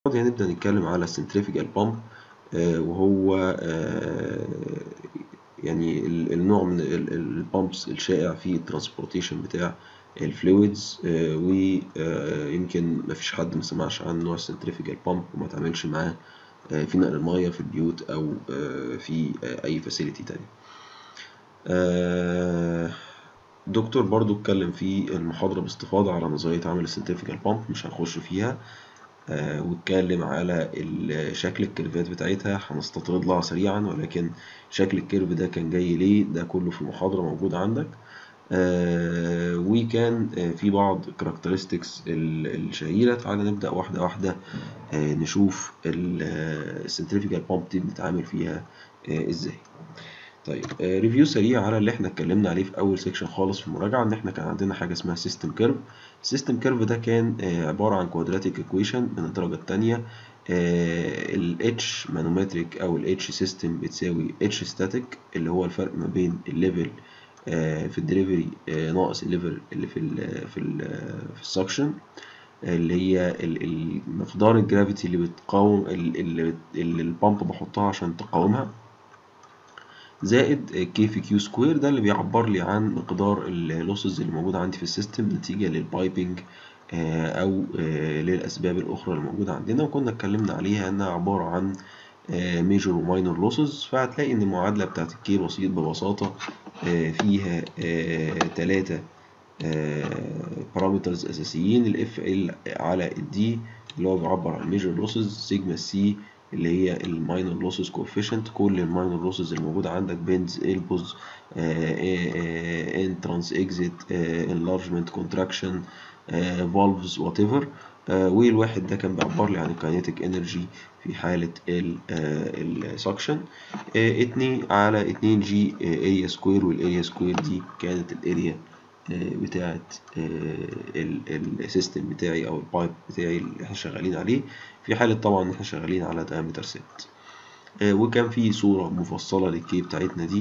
هنبدأ نتكلم على السنتريفيجال بامب وهو آه، يعني ال- النوع من البامبس الشائع في الترانسبورتيشن بتاع الفلويدز ويمكن مفيش حد ما سمعش عن نوع السنتريفيجال بامب وما تعملش معاه آه، في نقل المياه في البيوت أو آه، في آه، أي فاسيلتي تاني آه، دكتور برضو اتكلم في المحاضرة باستفاضة على نظرية عمل السنتريفيجال بامب مش هنخش فيها آه، واتكلم على ال- شكل الكيرفات بتاعتها هنستطرد لها سريعا ولكن شكل الكيرف ده كان جاي ليه ده كله في المحاضرة موجود عندك آه، وكان آه، في بعض كاركترستكس الشهيرة تعالى نبدأ واحدة واحدة آه، نشوف السنتريفيجال بامب دي بنتعامل فيها آه، ازاي طيب ريفيو سريع على اللي احنا اتكلمنا عليه في اول سيكشن خالص في المراجعه ان احنا كان عندنا حاجه اسمها سيستم كيرف السيستم كيرف ده كان آه، عباره عن كوادراتيك ايكويشن من الدرجه الثانيه الاتش مانومتريك او الاتش سيستم بتساوي اتش ستاتيك اللي هو الفرق ما بين الليفل في الدليفري ناقص الليفل اللي في ال في ال في السكشن اللي هي ال- ال- مقدار الجرافيتي اللي بتقاوم ال- اللي اللي البامب بحطها عشان تقاومها زائد كي في كيو سكوير ده اللي بيعبر لي عن مقدار اللوسز اللي موجودة عندي في السيستم نتيجة للبايبنج آه، أو آه، للأسباب الأخرى اللي موجودة عندنا وكنا اتكلمنا عليها إنها عبارة عن ميجور وماينور لوسز فهتلاقي إن المعادلة بتاعت الكي بسيط ببساطة آه، فيها تلاتة بارامترز أساسيين الاف ال على الدي اللي هو بيعبر عن ميجور لوسز سيجما سي اللي هي الماينور لوسز كوفيشنت كل الماينور لوسز الموجودة عندك بينز البوز انترانس اكزيت انلارجمنت كونتراكشن فالفز وات ايفر والواحد ده كان بيعبر لي عن الكاينيتيك انرجي في حالة السكشن اتنين على اتنين جي اريا سكوير والاريا سكوير دي كانت الاريا بتاعة السيستم بتاعي او البايب بتاعي اللي احنا شغالين عليه في حالة طبعا ان احنا شغالين على diameter set وكان في صورة مفصلة للكي بتاعتنا دي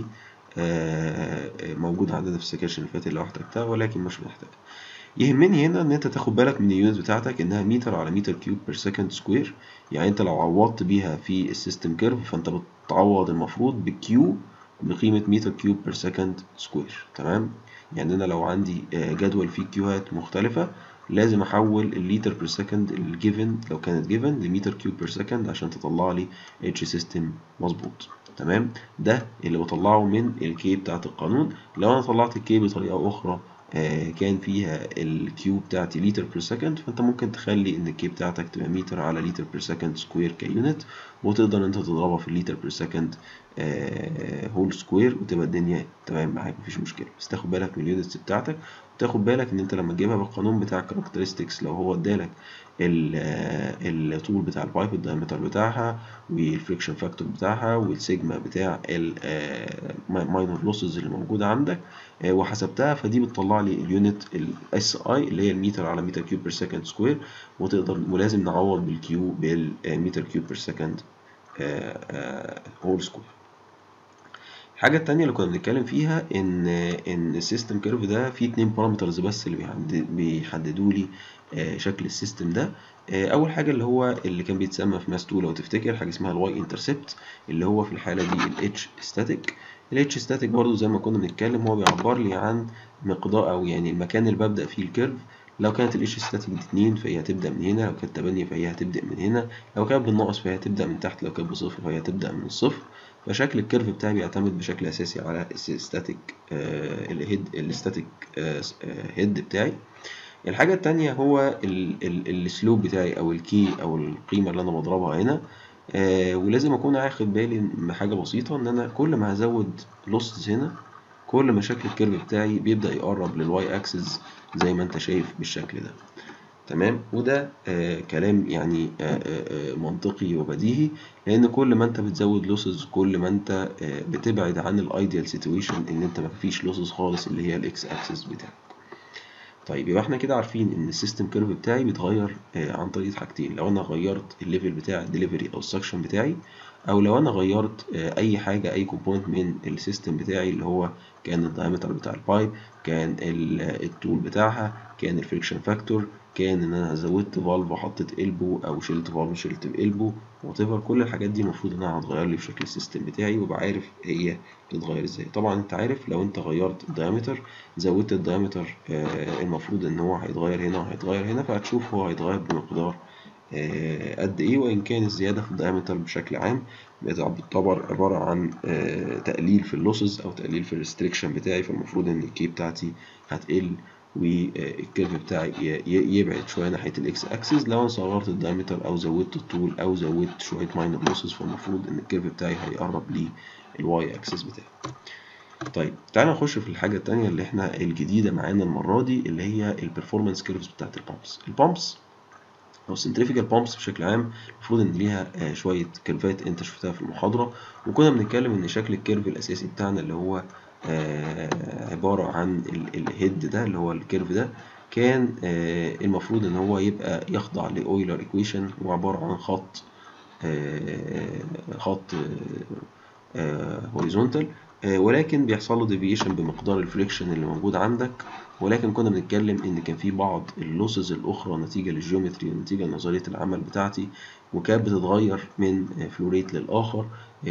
موجودة عندنا في السكاشن اللي فاتت لو احتجتها ولكن مش محتاج يهمني هنا ان انت تاخد بالك من اليونت بتاعتك انها متر على متر كيوب بير سكند سكوير يعني انت لو عوضت بيها في السيستم كيرف فانت بتعوض المفروض بالكيو بقيمة متر كيوب بير سكند سكوير تمام يعني انا لو عندي جدول فيه كيوهات مختلفة لازم احول الليتر بير سكند الجيفن لو كانت جيفن لمتر كيوب بير سكند عشان تطلع لي اتش سيستم مظبوط تمام ده اللي بطلعه من الكي بتاعت القانون لو انا طلعت الكي بطريقة اخرى آه كان فيها الكيو بتاعتي لتر بير سكند فانت ممكن تخلي ان الكي بتاعتك تبقى متر على لتر بير سكند سكوير كيونت وتقدر انت تضربها في الليتر بير سكند هول سكوير وتبقى الدنيا تمام معاك مفيش مشكله بس تاخد بالك من اليونتس بتاعتك وتاخد بالك ان انت لما تجيبها بالقانون بتاع الكاركترستكس لو هو ادالك الطول بتاع البايب الدايمتر بتاعها والفريكشن فاكتور بتاعها والسيجما بتاع الماينور لوسز اللي موجوده عندك وحسبتها فدي بتطلع لي اليونت الاس اي اللي هي المتر على متر كيوب بير سكند سكوير وتقدر ولازم نعوض بالكيو بالمتر كيوب بير سكند هول سكوير الحاجة التانية اللي كنا بنتكلم فيها إن إن السيستم كيرف ده فيه اتنين بارامترز بس اللي بيحددوا لي شكل السيستم ده أول حاجة اللي هو اللي كان بيتسمى في ماس 2 لو تفتكر حاجة اسمها الواي انترسبت اللي هو في الحالة دي الاتش ستاتيك الاتش ستاتيك برضو زي ما كنا بنتكلم هو بيعبر لي عن مقدار أو يعني المكان اللي ببدأ فيه الكيرف لو كانت الاتش ستاتيك دي 2 فهي هتبدأ من هنا لو كانت 8 فهي هتبدأ من هنا لو كانت بالناقص فهي هتبدأ من تحت لو كانت بصفر فهي هتبدأ من الصفر فشكل الكيرف بتاعي بيعتمد بشكل اساسي على الستاتيك الهيد الستاتيك هيد بتاعي الحاجة التانية هو السلوب بتاعي او الكي او القيمة اللي انا بضربها هنا آه ولازم اكون واخد بالي من حاجة بسيطة ان انا كل ما هزود لوسز هنا كل ما شكل الكيرف بتاعي بيبدأ يقرب للواي اكسس زي ما انت شايف بالشكل ده تمام وده آه كلام يعني آه آه منطقي وبديهي لان كل ما انت بتزود لوسز كل ما انت آه بتبعد عن الايديال سيتويشن ان انت مفيش لوسز خالص اللي هي الاكس اكسس بتاعك طيب يبقى احنا كده عارفين ان السيستم كيرف بتاعي بيتغير آه عن طريق حاجتين لو انا غيرت الليفل بتاع الدليفري او السكشن بتاعي او لو انا غيرت اي حاجه اي كومبوننت من السيستم بتاعي اللي هو كان الدايمتر بتاع البايب كان الطول بتاعها كان الفريكشن فاكتور كان ان انا زودت فالف وحطيت البو او شلت فالف شلت البو وات كل الحاجات دي المفروض انها هتغير لي في شكل السيستم بتاعي وابقى عارف هي بتتغير ازاي طبعا انت عارف لو انت غيرت الدايمتر زودت الدايمتر آه المفروض ان هو هيتغير هنا وهيتغير هنا فهتشوف هو هيتغير بمقدار آه قد ايه وان كان الزياده في الدايمتر بشكل عام بتعتبر عباره عن آه تقليل في اللوسز او تقليل في الريستريكشن بتاعي فالمفروض ان الكي بتاعتي هتقل والكيرف بتاعي يبعد شويه ناحيه الاكس اكسس لو انا صغرت الدايمتر او زودت الطول او زودت شويه ماينر لوسز فالمفروض ان الكيرف بتاعي هيقرب للواي اكسس بتاعي طيب تعالى نخش في الحاجه الثانيه اللي احنا الجديده معانا المره دي اللي هي البرفورمانس كيرفز بتاعت البامبس البامبس او السنتريفيكال بامبس بشكل عام المفروض ان ليها شويه كيرفات انت شفتها في المحاضره وكنا بنتكلم ان شكل الكيرف الاساسي بتاعنا اللي هو آه عبارة عن الهيد ده اللي هو الكيرف ده كان آه المفروض ان هو يبقى يخضع لاويلر ايكويشن وعبارة عن خط آه خط هوريزونتال ولكن بيحصل له ديفيشن بمقدار الفريكشن اللي موجود عندك ولكن كنا بنتكلم ان كان في بعض اللوسز الاخرى نتيجه للجيومتري ونتيجه لنظريه العمل بتاعتي وكانت بتتغير من فلوريت للاخر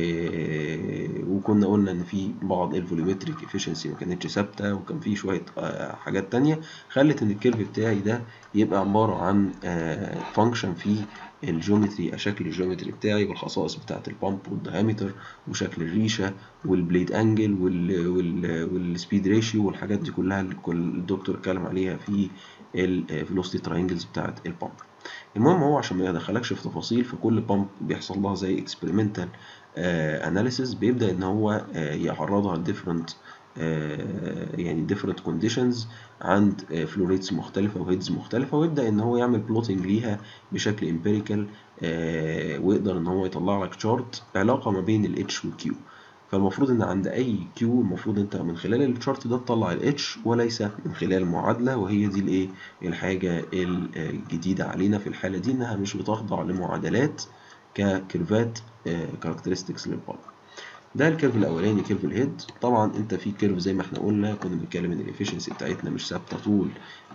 وكنا قلنا ان في بعض الفوليومتريك افشنسي ما كانتش ثابته وكان في شويه حاجات تانية خلت ان الكيرف بتاعي ده يبقى عباره عن فانكشن في الجيومتري شكل الجيومتري بتاعي والخصائص بتاعه البامب والدايمتر وشكل الريشه والبليد انجل والسبيد ريشيو والحاجات دي كلها اللي الدكتور اتكلم عليها في الفيلوسيتي تراينجلز بتاعه البامب المهم هو عشان ما يدخلكش في تفاصيل في كل بامب بيحصل لها زي اكسبيرمنتال اناليسيس بيبدا ان هو يعرضها لديفرنت يعني ديفرنت كونديشنز عند فلوريتس مختلفه وهيدز مختلفه ويبدا ان هو يعمل بلوتنج ليها بشكل امبيريكال ويقدر ان هو يطلع لك تشارت علاقه ما بين الاتش والكيو فالمفروض ان عند اي كيو المفروض انت من خلال الشارت ده تطلع الاتش وليس من خلال معادله وهي دي الايه الحاجه الجديده علينا في الحاله دي انها مش بتخضع لمعادلات ككيرفات كاركترستكس للبامب ده الكيرف الاولاني كيرف الهيد طبعا انت في كيرف زي ما احنا قلنا كنا بنتكلم ان الافشنسي بتاعتنا مش ثابته طول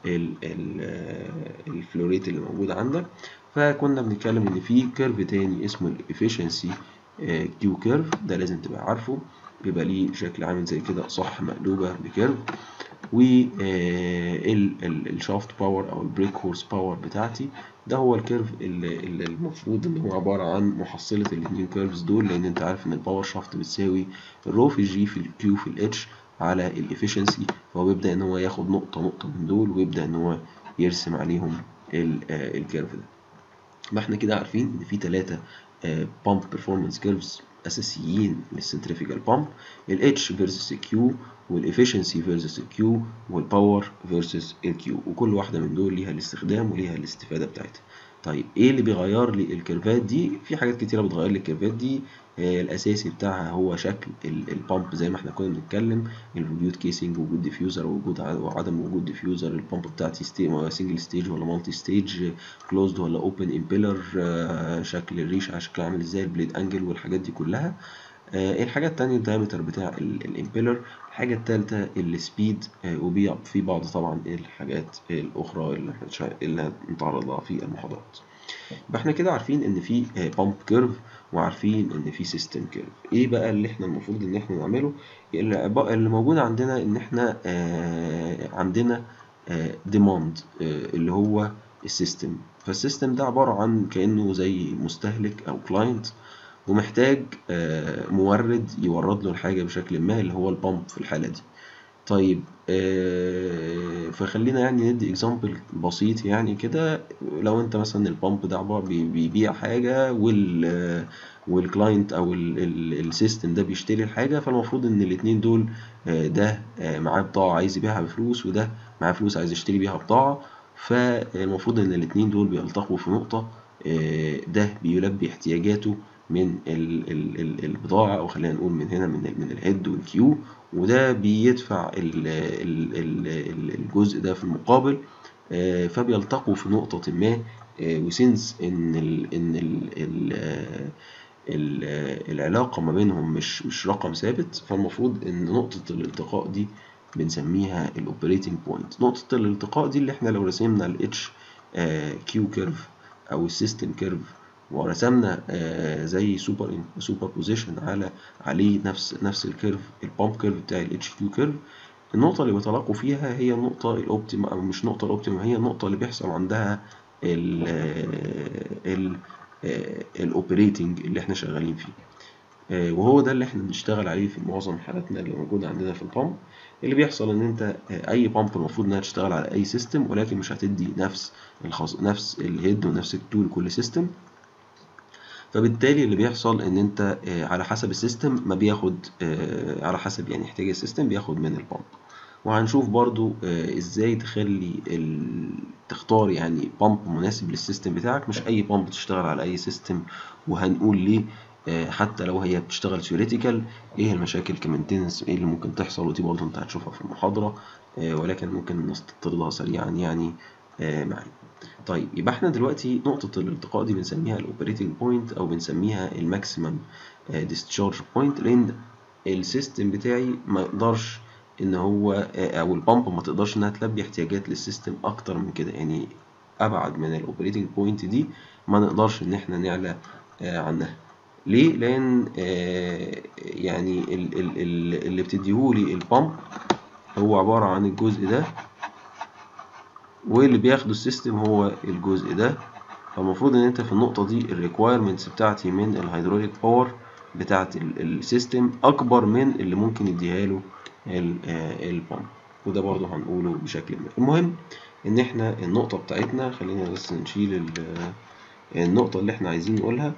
الفلوريت اللي موجود عندك فكنا بنتكلم ان في كيرف تاني اسمه الافشنسي كيو كيرف ده لازم تبقى عارفه بيبقى ليه شكل عامل زي كده صح مقلوبه بكيرف والشافت باور او البريك هورس باور بتاعتي ده هو الكيرف اللي المفروض ان هو عباره عن محصله الاثنين كيرفز دول لان انت عارف ان الباور شافت بتساوي الرو في الجي في الكيو في الاتش على الافشنسي فهو بيبدا ان هو ياخد نقطه نقطه من دول ويبدا ان هو يرسم عليهم الكيرف ده يبقى احنا كده عارفين ان في ثلاثه بامب بيرفورمانس كيرفز اساسيين للسنتريفيكال بامب الاتش فيرسس الكيو والافشنسي فيرسس الكيو والباور فيرسس الكيو وكل واحده من دول ليها الاستخدام وليها الاستفاده بتاعتها طيب ايه اللي بيغير لي الكيرفات دي في حاجات كتيره بتغير لي الكيرفات دي آه الاساسي بتاعها هو شكل البامب زي ما احنا كنا بنتكلم الفيوت كيسنج وجود ديفيوزر وجود وعدم وجود ديفيوزر البامب بتاعتي سنجل ستيج ولا مالتي ستيج كلوزد ولا اوبن امبيلر آه شكل الريشه شكله عامل ازاي البليد انجل والحاجات دي كلها آه الحاجة التانية الدايمتر بتاع الامبيلر الحاجة التالتة السبيد وفي بعض طبعا الحاجات الأخرى اللي اللي هنتعرض لها في المحاضرات يبقى احنا كده عارفين ان في بامب كيرف وعارفين ان في سيستم كيرف ايه بقى اللي احنا المفروض ان احنا نعمله اللي موجود عندنا ان احنا عندنا ديماند اللي هو السيستم فالسيستم ده عبارة عن كأنه زي مستهلك او كلاينت ومحتاج مورد يورد له الحاجة بشكل ما اللي هو البامب في الحالة دي طيب فخلينا يعني ندي اكزامبل بسيط يعني كده لو انت مثلا البامب ده عبارة بيبيع حاجة وال والكلاينت او السيستم ده بيشتري الحاجة فالمفروض ان الاتنين دول ده معاه بضاعة عايز يبيعها بفلوس وده معاه فلوس عايز يشتري بيها بضاعة فالمفروض ان الاتنين دول بيلتقوا في نقطة ده بيلبي احتياجاته من ال ال ال البضاعة أو خلينا نقول من هنا من ال من الهيد والكيو وده بيدفع ال ال ال الجزء ده في المقابل فبيلتقوا في نقطة ما وسنس إن ال إن ال ال العلاقة ما بينهم مش مش رقم ثابت فالمفروض ان نقطة الالتقاء دي بنسميها الاوبريتنج بوينت نقطة الالتقاء دي اللي احنا لو رسمنا الاتش كيو كيرف او السيستم كيرف ورسمنا آه زي سوبر سوبر بوزيشن على عليه نفس نفس الكيرف البامب كيرف بتاع الاتش كيو كيرف النقطة اللي بيتلاقوا فيها هي النقطة الأوبتيم أو مش نقطة الأوبتيم هي النقطة اللي بيحصل عندها ال ال الأوبريتنج اللي احنا شغالين فيه وهو ده اللي احنا بنشتغل عليه في معظم حالاتنا اللي موجودة عندنا في البامب اللي بيحصل ان انت اي بامب المفروض انها تشتغل على اي سيستم ولكن مش هتدي نفس الخص... نفس الهيد ونفس التول لكل سيستم فبالتالي اللي بيحصل ان انت على حسب السيستم ما بياخد على حسب يعني احتياج السيستم بياخد من البامب وهنشوف برضو ازاي تخلي ال... تختار يعني بامب مناسب للسيستم بتاعك مش اي بامب تشتغل على اي سيستم وهنقول ليه حتى لو هي بتشتغل ثيوريتيكال ايه المشاكل كمينتنس ايه اللي ممكن تحصل ودي برضه انت هتشوفها في المحاضرة ولكن ممكن نستطردها سريعا يعني معايا طيب يبقى احنا دلوقتي نقطة الالتقاء دي بنسميها الاوبريتنج بوينت او بنسميها الماكسيمم ديسشارج بوينت لان السيستم بتاعي ما يقدرش ان هو او البامب ما تقدرش انها تلبي احتياجات للسيستم اكتر من كده يعني ابعد من الاوبريتنج بوينت دي ما نقدرش ان احنا نعلى عنها ليه لان يعني اللي بتديهولي البامب هو عبارة عن الجزء ده واللي بياخده السيستم هو الجزء ده فالمفروض ان انت في النقطة دي الريكويرمنتس بتاعتي من الهيدروليك باور بتاعت السيستم اكبر من اللي ممكن يديها له البامب وده برضو هنقوله بشكل ما المهم ان احنا النقطة بتاعتنا خلينا بس نشيل النقطة اللي احنا عايزين نقولها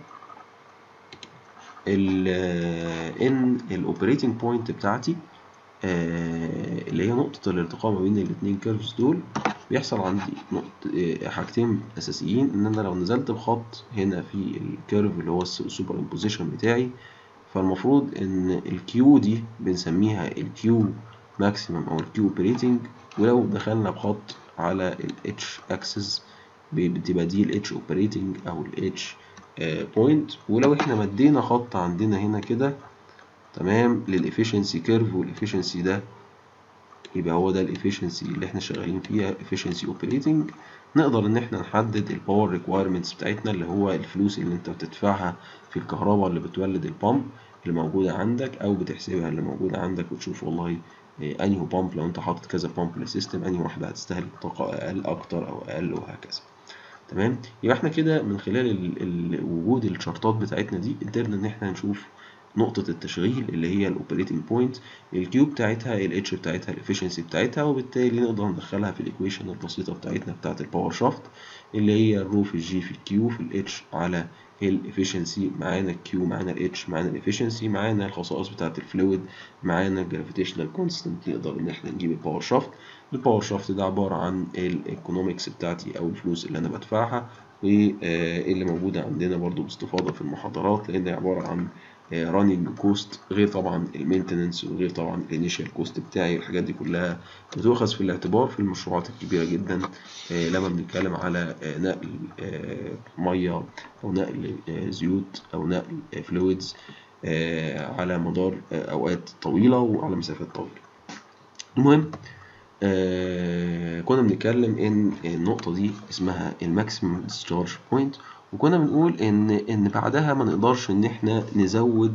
ان الاوبريتنج بوينت بتاعتي اللي هي نقطة الالتقاء ما بين الاتنين كيرفز دول بيحصل عندي نقطة حاجتين أساسيين إن أنا لو نزلت بخط هنا في الكيرف اللي هو السوبر امبوزيشن بتاعي فالمفروض إن الكيو دي بنسميها الكيو ماكسيمم أو الكيو اوبريتنج ولو دخلنا بخط على الاتش اكسس بتبقى دي الاتش اوبريتنج أو الاتش بوينت ولو احنا مدينا خط عندنا هنا كده تمام للإفشنسي كيرف والإفشنسي ده يبقى هو ده الإفشنسي اللي احنا شغالين فيها efficiency اوبريتنج نقدر ان احنا نحدد الباور ريكوايرمنتس بتاعتنا اللي هو الفلوس اللي انت بتدفعها في الكهرباء اللي بتولد البامب اللي موجودة عندك او بتحسبها اللي موجودة عندك وتشوف والله انهي بامب لو انت حاطط كذا بامب للسيستم انهي واحدة هتستهلك طاقة اقل اكتر او اقل وهكذا تمام يبقى احنا كده من خلال ال ال وجود الشارتات بتاعتنا دي قدرنا ان احنا نشوف نقطة التشغيل اللي هي الاوبريتنج بوينت الكيو بتاعتها الاتش بتاعتها الافشنسي بتاعتها وبالتالي نقدر ندخلها في الايكويشن البسيطة بتاعتنا بتاعت الباور شافت اللي هي الرو في الجي في الكيو في الاتش على الافشنسي معانا الكيو معانا الاتش معانا الافشنسي معانا الخصائص بتاعت الفلويد معانا الجرافيتيشنال كونستنت نقدر ان احنا نجيب الباور شافت الباور شافت ده عبارة عن الايكونومكس بتاعتي او الفلوس اللي انا بدفعها واللي موجودة عندنا برضو باستفاضة في المحاضرات لان هي عبارة عن راننج كوست غير طبعا المينتننس وغير طبعا الانيشال كوست بتاعي الحاجات دي كلها بتؤخذ في الاعتبار في المشروعات الكبيره جدا لما بنتكلم على نقل ميه او نقل زيوت او نقل فلويدز على مدار اوقات طويله وعلى مسافات طويله المهم كنا بنتكلم ان النقطه دي اسمها الماكسيمم ديسشارج بوينت وكنا بنقول ان ان بعدها ما نقدرش ان احنا نزود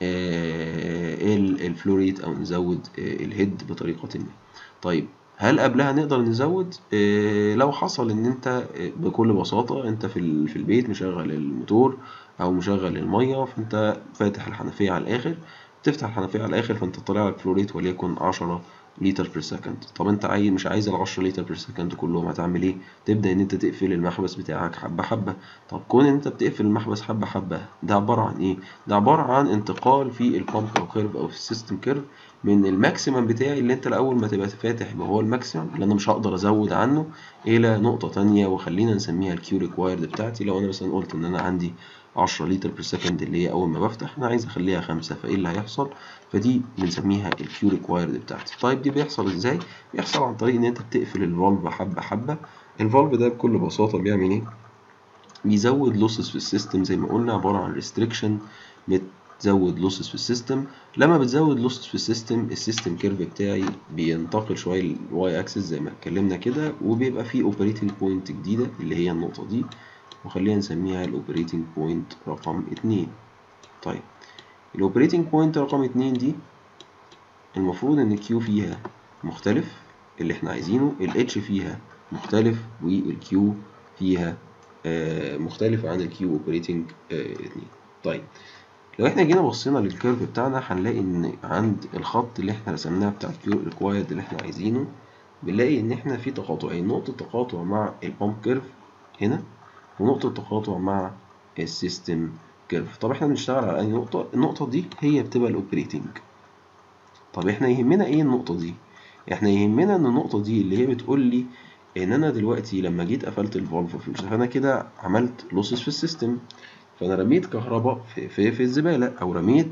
الفلوريت او نزود الهيد بطريقه ما طيب هل قبلها نقدر نزود لو حصل ان انت بكل بساطه انت في في البيت مشغل الموتور او مشغل الميه فانت فاتح الحنفيه على الاخر تفتح الحنفيه على الاخر فانت طالع لك فلوريت وليكن 10 لتر بير سكند طب انت عايز مش عايز ال 10 لتر بير سكند كلهم هتعمل ايه تبدا ان انت تقفل المحبس بتاعك حبه حبه طب كون ان انت بتقفل المحبس حبه حبه ده عباره عن ايه ده عباره عن انتقال في البامب او كيرف او في السيستم كيرف من الماكسيمم بتاعي اللي انت الاول ما تبقى فاتح يبقى هو الماكسيمم اللي انا مش هقدر ازود عنه الى نقطه تانية وخلينا نسميها الكيو ريكوايرد بتاعتي لو انا مثلا قلت ان انا عندي 10 لتر بير سكند اللي هي اول ما بفتح انا عايز اخليها خمسة فايه اللي هيحصل فدي بنسميها الكيو ريكوايرد بتاعتي طيب دي بيحصل ازاي بيحصل عن طريق ان انت بتقفل الفالف حبه حبه الفالف ده بكل بساطه بيعمل ايه بيزود لوسز في السيستم زي ما قلنا عباره عن ريستريكشن تزود لوسز في السيستم لما بتزود لوسز في السيستم السيستم كيرف بتاعي بينتقل شويه للواي اكسس زي ما اتكلمنا كده وبيبقى فيه اوبريتنج بوينت جديده اللي هي النقطه دي وخلينا نسميها الاوبريتنج بوينت رقم اتنين طيب الاوبريتنج بوينت رقم اتنين دي المفروض ان الكيو فيها مختلف اللي احنا عايزينه الاتش فيها مختلف والكيو فيها آه مختلف عن الكيو اوبريتنج اتنين طيب لو احنا جينا بصينا للكيرف بتاعنا هنلاقي ان عند الخط اللي احنا رسمناه بتاع الكيو ريكوايرد اللي احنا عايزينه بنلاقي ان احنا في تقاطعين نقطة تقاطع مع البامب كيرف هنا ونقطة تقاطع مع السيستم كيرف طب احنا بنشتغل على اي نقطة النقطة دي هي بتبقى الاوبريتنج طب احنا يهمنا ايه النقطة دي احنا يهمنا ان النقطة دي اللي هي بتقول لي ان انا دلوقتي لما جيت قفلت الفالف فانا كده عملت لوسز في السيستم فانا رميت كهرباء في, في, في الزبالة او رميت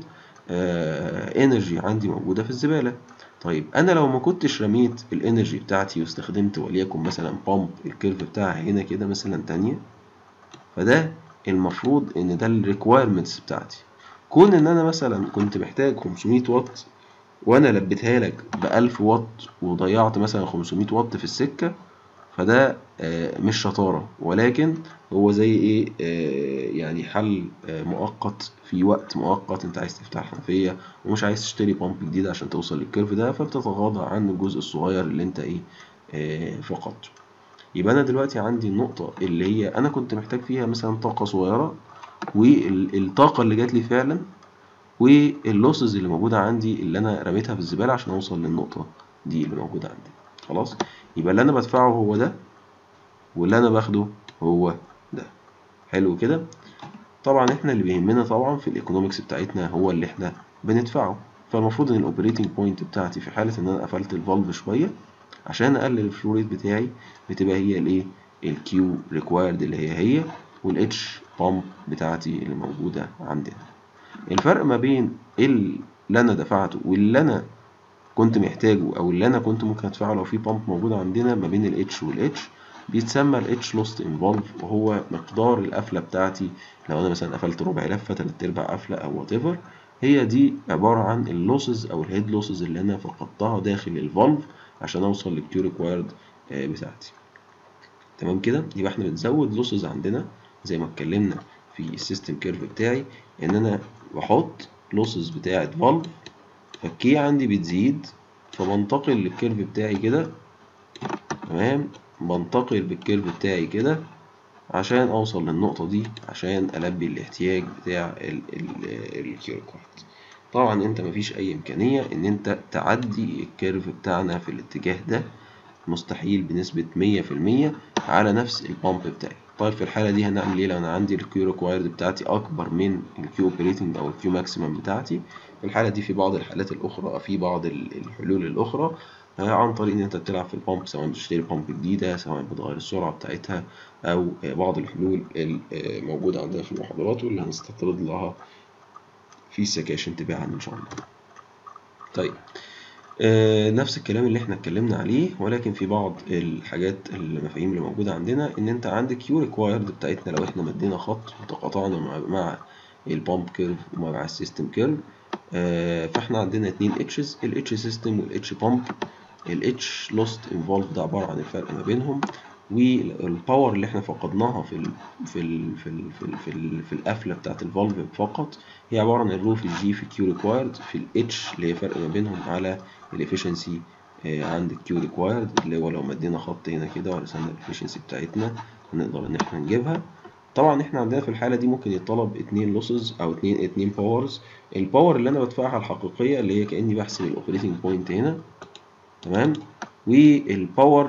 آه انرجي عندي موجودة في الزبالة طيب انا لو ما كنتش رميت الانرجي بتاعتي واستخدمت وليكن مثلا بامب الكيرف بتاعها هنا كده مثلا تانية فده المفروض ان ده الريكويرمنتس بتاعتي كون ان انا مثلا كنت محتاج 500 واط وانا لبيتها لك ب 1000 واط وضيعت مثلا 500 واط في السكه فده آه مش شطاره ولكن هو زي ايه آه يعني حل آه مؤقت في وقت مؤقت انت عايز تفتح الحنفيه ومش عايز تشتري بامب جديد عشان توصل للكيرف ده فبتتغاضى عن الجزء الصغير اللي انت ايه فقدته يبقى انا دلوقتي عندي النقطه اللي هي انا كنت محتاج فيها مثلا طاقه صغيره والطاقه اللي جات لي فعلا واللوسز اللي موجوده عندي اللي انا رميتها في الزباله عشان اوصل للنقطه دي اللي موجوده عندي خلاص يبقى اللي انا بدفعه هو ده واللي انا باخده هو ده حلو كده طبعا احنا اللي بيهمنا طبعا في الايكونومكس بتاعتنا هو اللي احنا بندفعه فالمفروض ان الاوبريتنج بوينت بتاعتي في حاله ان انا قفلت الفالف شويه عشان اقلل الفلو ريت بتاعي بتبقى هي الايه الكيو ريكوايرد اللي هي هي والاتش بامب بتاعتي اللي موجوده عندنا الفرق ما بين اللي انا دفعته واللي انا كنت محتاجه او اللي انا كنت ممكن ادفعه لو في بامب موجوده عندنا ما بين الاتش والاتش بيتسمى الاتش لوست انفولف وهو مقدار القفله بتاعتي لو انا مثلا قفلت ربع لفه تلات ارباع قفله او وات ايفر هي دي عباره عن اللوسز او الهيد لوسز اللي انا فقدتها داخل الفالف عشان اوصل للكيو ريكوايرد بتاعتي تمام كده يبقى احنا بنزود لوسز عندنا زي ما اتكلمنا في السيستم كيرف بتاعي ان انا بحط لوسز بتاعه فالف فالكي عندي بتزيد فبنتقل للكيرف بتاعي كده تمام بنتقل بالكيرف بتاعي كده عشان اوصل للنقطة دي عشان البي الاحتياج بتاع الكيو ريكوايرد طبعا انت مفيش اي امكانية ان انت تعدي الكيرف بتاعنا في الاتجاه ده مستحيل بنسبة مية في المية على نفس البامب بتاعي طيب في الحالة دي هنعمل ايه لو انا عندي الكيو ريكوايرد بتاعتي اكبر من الكيو اوبريتنج او الكيو ماكسيمم بتاعتي في الحالة دي في بعض الحالات الاخرى في بعض الحلول الاخرى عن طريق ان انت بتلعب في البامب سواء بتشتري بامب جديدة سواء بتغير السرعة بتاعتها او بعض الحلول الموجودة عندنا في المحاضرات واللي هنستطرد لها في السكاشن تباعا ان شاء الله طيب آه نفس الكلام اللي احنا اتكلمنا عليه ولكن في بعض الحاجات المفاهيم اللي موجودة عندنا ان انت عندك كيو ريكوايرد بتاعتنا لو احنا مدينا خط وتقاطعنا مع, مع البامب كيرف ومع السيستم كيرف آه فاحنا عندنا اتنين اتشز الاتش سيستم والاتش بامب الاتش لوست انفولد ده عبارة عن الفرق ما بينهم والباور اللي احنا فقدناها في ال في ال في ال في ال في, ال في القفله بتاعت الفالف فقط هي عباره عن الرو في الجي في كيو ريكوايرد في الاتش اللي هي فرق ما بينهم على الافشنسي عند الكيو ريكوايرد اللي هو لو مدينا خط هنا كده ورسمنا الافشنسي بتاعتنا هنقدر ان احنا نجيبها طبعا احنا عندنا في الحاله دي ممكن يطلب اتنين لوسز او اتنين اتنين باورز الباور اللي انا بدفعها الحقيقيه اللي هي كاني بحسب الاوبريتنج بوينت هنا تمام والباور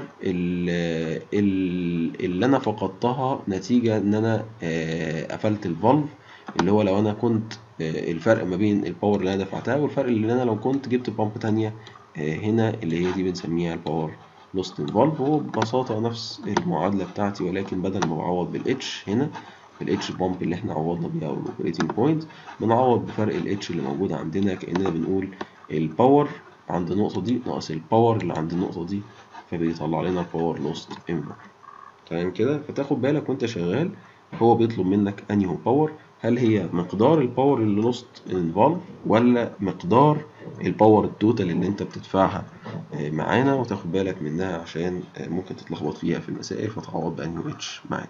اللي انا فقدتها نتيجة ان انا قفلت الفالف اللي هو لو انا كنت الفرق ما بين الباور اللي انا دفعتها والفرق اللي انا لو كنت جبت بامب تانية هنا اللي هي دي بنسميها الباور لوست فالف هو ببساطة نفس المعادلة بتاعتي ولكن بدل ما بعوض بالاتش هنا الاتش بامب اللي احنا عوضنا بيها او الاوبريتنج بوينت بنعوض بفرق الاتش اللي موجود عندنا كاننا بنقول الباور عند النقطة دي ناقص الباور اللي عند النقطة دي فبيطلع لنا الباور لوست انفر تمام كده فتاخد بالك وانت شغال هو بيطلب منك انهي باور هل هي مقدار الباور اللي لوست انفولف ولا مقدار الباور التوتال اللي انت بتدفعها معانا وتاخد بالك منها عشان ممكن تتلخبط فيها في المسائل فتعوض بانيو اتش معانا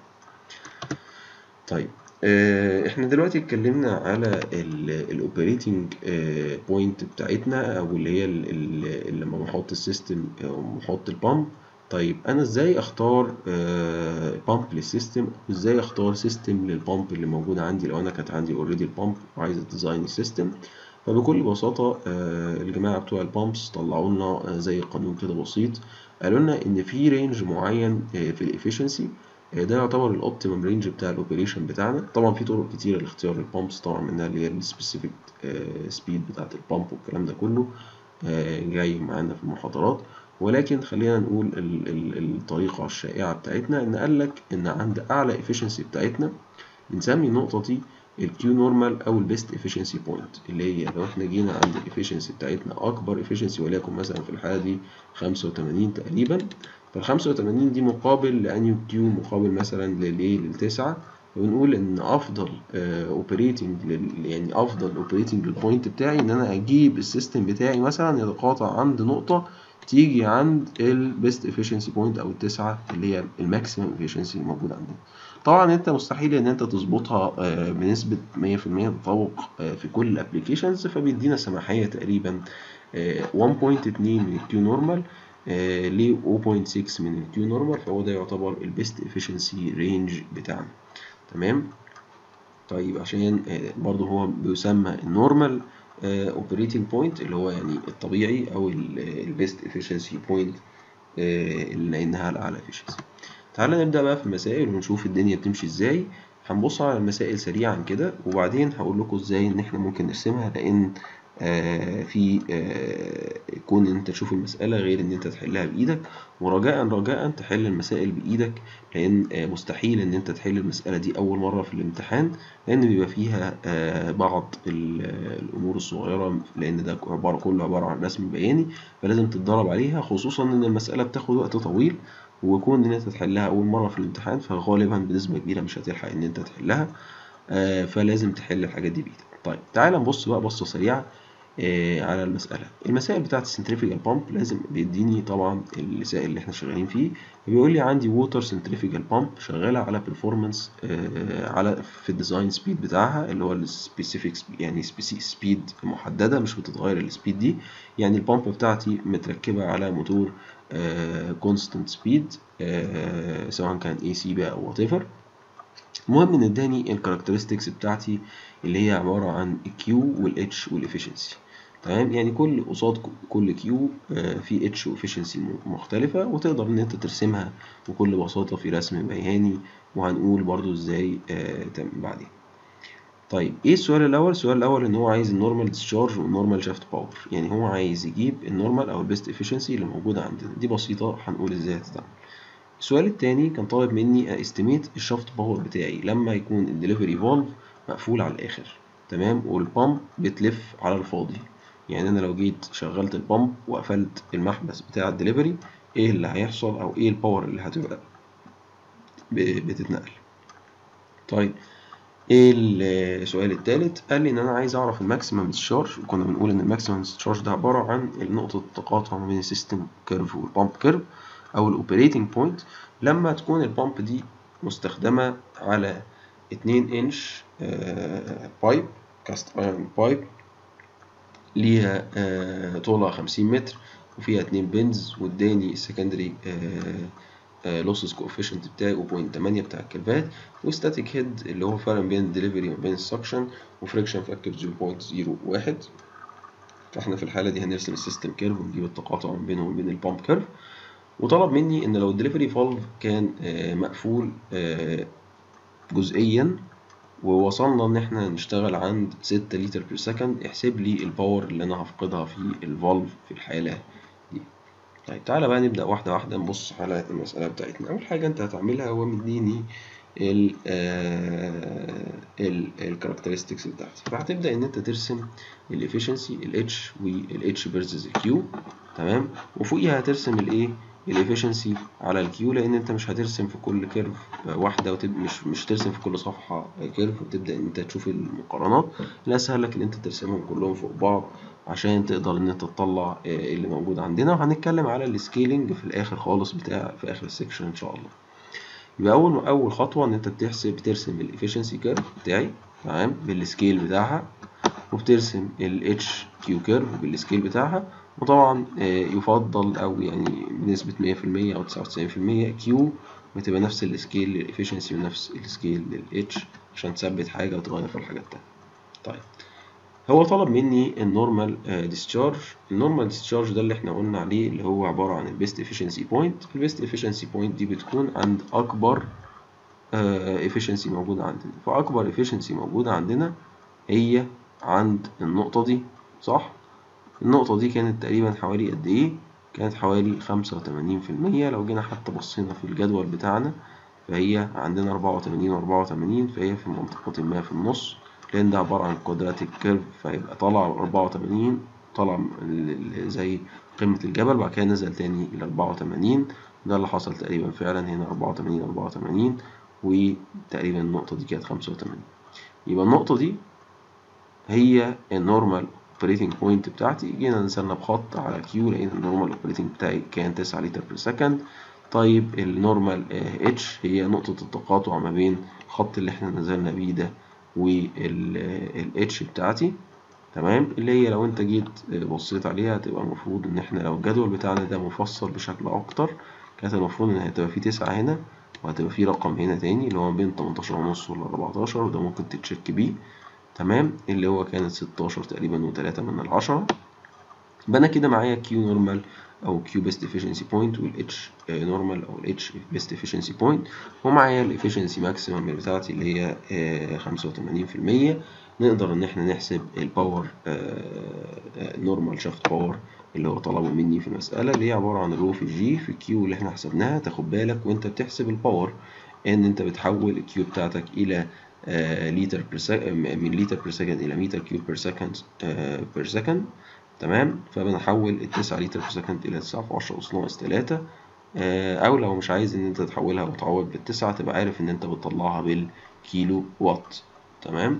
طيب احنا دلوقتي اتكلمنا على الاوبريتنج بوينت بتاعتنا او اللي هي اللي لما بحط السيستم وبحط البامب طيب انا ازاي اختار بامب للسيستم وازاي اختار سيستم للبامب اللي موجوده عندي لو انا كانت عندي اوريدي البامب وعايز اديزاين السيستم فبكل بساطه الجماعه بتوع البامبس طلعوا لنا زي قانون كده بسيط قالوا لنا ان في رينج معين في الافشنسي ده يعتبر الاوبتيمم رينج بتاع الاوبريشن بتاعنا طبعا في طرق كتيره لاختيار البامبس طبعا منها اللي هي السبيسيفيك سبيد بتاعه البامب والكلام ده كله جاي معانا في المحاضرات ولكن خلينا نقول ال ال الطريقة الشائعة بتاعتنا إن قال لك إن عند أعلى efficiency بتاعتنا بنسمي النقطة دي ال Q normal أو ال best efficiency point اللي هي لو إحنا جينا عند ال efficiency بتاعتنا أكبر efficiency وليكن مثلا في الحالة دي 85 تقريبا فال 85 دي مقابل لأنيو Q مقابل مثلا للإيه للتسعة فبنقول إن أفضل اوبريتنج يعني أفضل اوبريتنج للبوينت بتاعي إن أنا أجيب السيستم بتاعي مثلا يتقاطع عند نقطة تيجي عند البيست افشنسي بوينت او التسعه اللي هي الماكسيمم افشنسي الموجود عندنا طبعا انت مستحيل ان انت تظبطها بنسبه 100% تطابق في كل الابلكيشنز فبيدينا سماحيه تقريبا 1.2 من الكيو نورمال ل 0.6 من الكيو نورمال فهو ده يعتبر البيست افشنسي رينج بتاعنا تمام طيب عشان برضه هو بيسمى النورمال اوبريتنج بوينت اللي هو يعني الطبيعي او البيست افشنسي بوينت لانها الاعلى افشنسي تعالى نبدا بقى في المسائل ونشوف الدنيا بتمشي ازاي هنبص على المسائل سريعا كده وبعدين هقول لكم ازاي ان احنا ممكن نرسمها لان آه في آه كون ان انت تشوف المسألة غير ان انت تحلها بايدك ورجاء رجاء تحل المسائل بايدك لان آه مستحيل ان انت تحل المسألة دي اول مرة في الامتحان لان بيبقى فيها بعض الامور الصغيرة لان ده عبارة كله عبارة عن رسم بياني فلازم تتدرب عليها خصوصا ان المسألة بتاخد وقت طويل وكون ان انت تحلها اول مرة في الامتحان فغالبا بنسبة كبيرة مش هتلحق ان انت تحلها فلازم تحل الحاجات دي بايدك طيب تعال نبص بقى بصة سريعة آه على المسألة المسائل بتاعت السنتريفيجال بامب لازم بيديني طبعا السائل اللي احنا شغالين فيه بيقول لي عندي ووتر سنتريفيجال بامب شغالة على performance آه على في الديزاين سبيد بتاعها اللي هو السبيسيفيك يعني سبيد محددة مش بتتغير السبيد دي يعني البامب بتاعتي متركبة على موتور كونستنت سبيد آه سواء كان اي سي بقى او وات ايفر المهم ان اداني الكاركترستكس بتاعتي اللي هي عبارة عن الكيو والاتش والافشنسي تمام يعني كل قصاد كل كيو في اتش وافشنسي مختلفة وتقدر ان انت ترسمها بكل بساطة في رسم بياني وهنقول برضو ازاي بعدين طيب ايه السؤال الاول السؤال الاول ان هو عايز النورمال ديسشارج والنورمال شافت باور يعني هو عايز يجيب النورمال او البيست افشنسي اللي موجودة عندنا دي بسيطة هنقول ازاي هتتعمل السؤال التاني كان طالب مني استيميت الشافت باور بتاعي لما يكون الدليفري فالف مقفول على الاخر تمام والبامب بتلف على الفاضي يعني انا لو جيت شغلت البامب وقفلت المحبس بتاع الدليفري ايه اللي هيحصل او ايه الباور اللي هتبقى بتتنقل طيب ايه السؤال التالت قال لي ان انا عايز اعرف الماكسيمم ديسشارج وكنا بنقول ان الماكسيمم ديسشارج ده عباره عن نقطه التقاطع ما بين السيستم كيرف والبامب كيرف او الاوبريتنج بوينت لما تكون البامب دي مستخدمه على 2 انش بايب كاست ايرون بايب ليها آه طولها 50 متر وفيها 2 بنز واداني السكندري لوسز كوفيشنت بتاعي 0.8 بتاع الكلفات وستاتيك هيد اللي هو فرق بين الدليفري وبين السكشن وفريكشن فاكتور 0.01 فاحنا في الحاله دي هنرسم السيستم كيرف ونجيب التقاطع ما بينه وبين البامب كيرف وطلب مني ان لو الدليفري فالف كان آه مقفول آه جزئيا ووصلنا ان احنا نشتغل عند 6 لتر بير سكند احسب لي الباور اللي انا هفقدها في الفالف في الحالة دي طيب تعالى بقى نبدأ واحدة واحدة نبص على المسألة بتاعتنا أول حاجة أنت هتعملها هو مديني ال ال الكاركترستكس بتاعتي فهتبدأ إن أنت ترسم الافشنسي ال H وال H versus ال Q تمام وفوقيها هترسم الايه الافشنسي على الكيو لان انت مش هترسم في كل كيرف واحده وتب... مش مش ترسم في كل صفحه كيرف وتبدا ان انت تشوف المقارنات لا اسهل لك ان انت ترسمهم كلهم فوق بعض عشان تقدر ان انت تطلع اللي موجود عندنا وهنتكلم على السكيلينج في الاخر خالص بتاع في اخر السكشن ان شاء الله يبقى اول اول خطوه ان انت بتحسب بترسم الافشنسي كيرف بتاعي تمام بالسكيل بتاعها وبترسم الاتش كيو كيرف بالسكيل بتاعها وطبعا يفضل او يعني بنسبة 100% او 99% كيو بتبقى نفس السكيل للافشنسي ونفس السكيل للاتش عشان تثبت حاجة وتغير في الحاجات التانية طيب هو طلب مني النورمال ديسشارج النورمال ديسشارج ده اللي احنا قلنا عليه اللي هو عبارة عن البيست افشنسي بوينت البيست افشنسي بوينت دي بتكون عند اكبر افشنسي موجودة عندنا فاكبر افشنسي موجودة عندنا هي عند النقطة دي صح النقطة دي كانت تقريبا حوالي قد ايه كانت حوالي خمسة وتمانين في المية لو جينا حتى بصينا في الجدول بتاعنا فهي عندنا أربعة وتمانين وأربعة وتمانين فهي في منطقة ما في النص لأن ده عبارة عن كوادراتيك كيرف فيبقى طلع أربعة وتمانين طلع زي قمة الجبل بعد كده نزل تاني إلى أربعة وتمانين ده اللي حصل تقريبا فعلا هنا أربعة وتمانين أربعة وتمانين وتقريبا النقطة دي كانت خمسة وتمانين يبقى النقطة دي هي النورمال اوبريتنج بوينت بتاعتي جينا نزلنا بخط على كيو لقينا النورمال اوبريتنج بتاعي كان 9 لتر بير سكند طيب النورمال اتش هي نقطة التقاطع ما بين الخط اللي احنا نزلنا بيه ده والاتش بتاعتي تمام اللي هي لو انت جيت بصيت عليها هتبقى المفروض ان احنا لو الجدول بتاعنا ده مفصل بشكل اكتر كانت المفروض ان هتبقى فيه تسعة هنا وهتبقى فيه رقم هنا تاني اللي هو بين 18 ونص ولا 14 وده ممكن تتشيك بيه تمام اللي هو كانت 16 تقريبا وتلاتة من العشرة يبقى انا كده معايا كيو نورمال او كيو بيست افشنسي بوينت والاتش نورمال او الاتش بيست افشنسي بوينت ومعايا الافشنسي ماكسيمم بتاعتي اللي هي خمسة وتمانين في المية نقدر ان احنا نحسب الباور نورمال شافت باور اللي هو طلبه مني في المسألة اللي هي عبارة عن الرو في جي في الكيو اللي احنا حسبناها تاخد بالك وانت بتحسب الباور ان انت بتحول الكيو بتاعتك الى لتر من لتر بير سكند الى متر كيوب بير سكند بير سكند تمام فبنحول التسعة لتر بير سكند الى تسعة في عشرة أس ناقص تلاتة او لو مش عايز ان انت تحولها وتعوض بالتسعة تبقى عارف ان انت بتطلعها بالكيلو وات تمام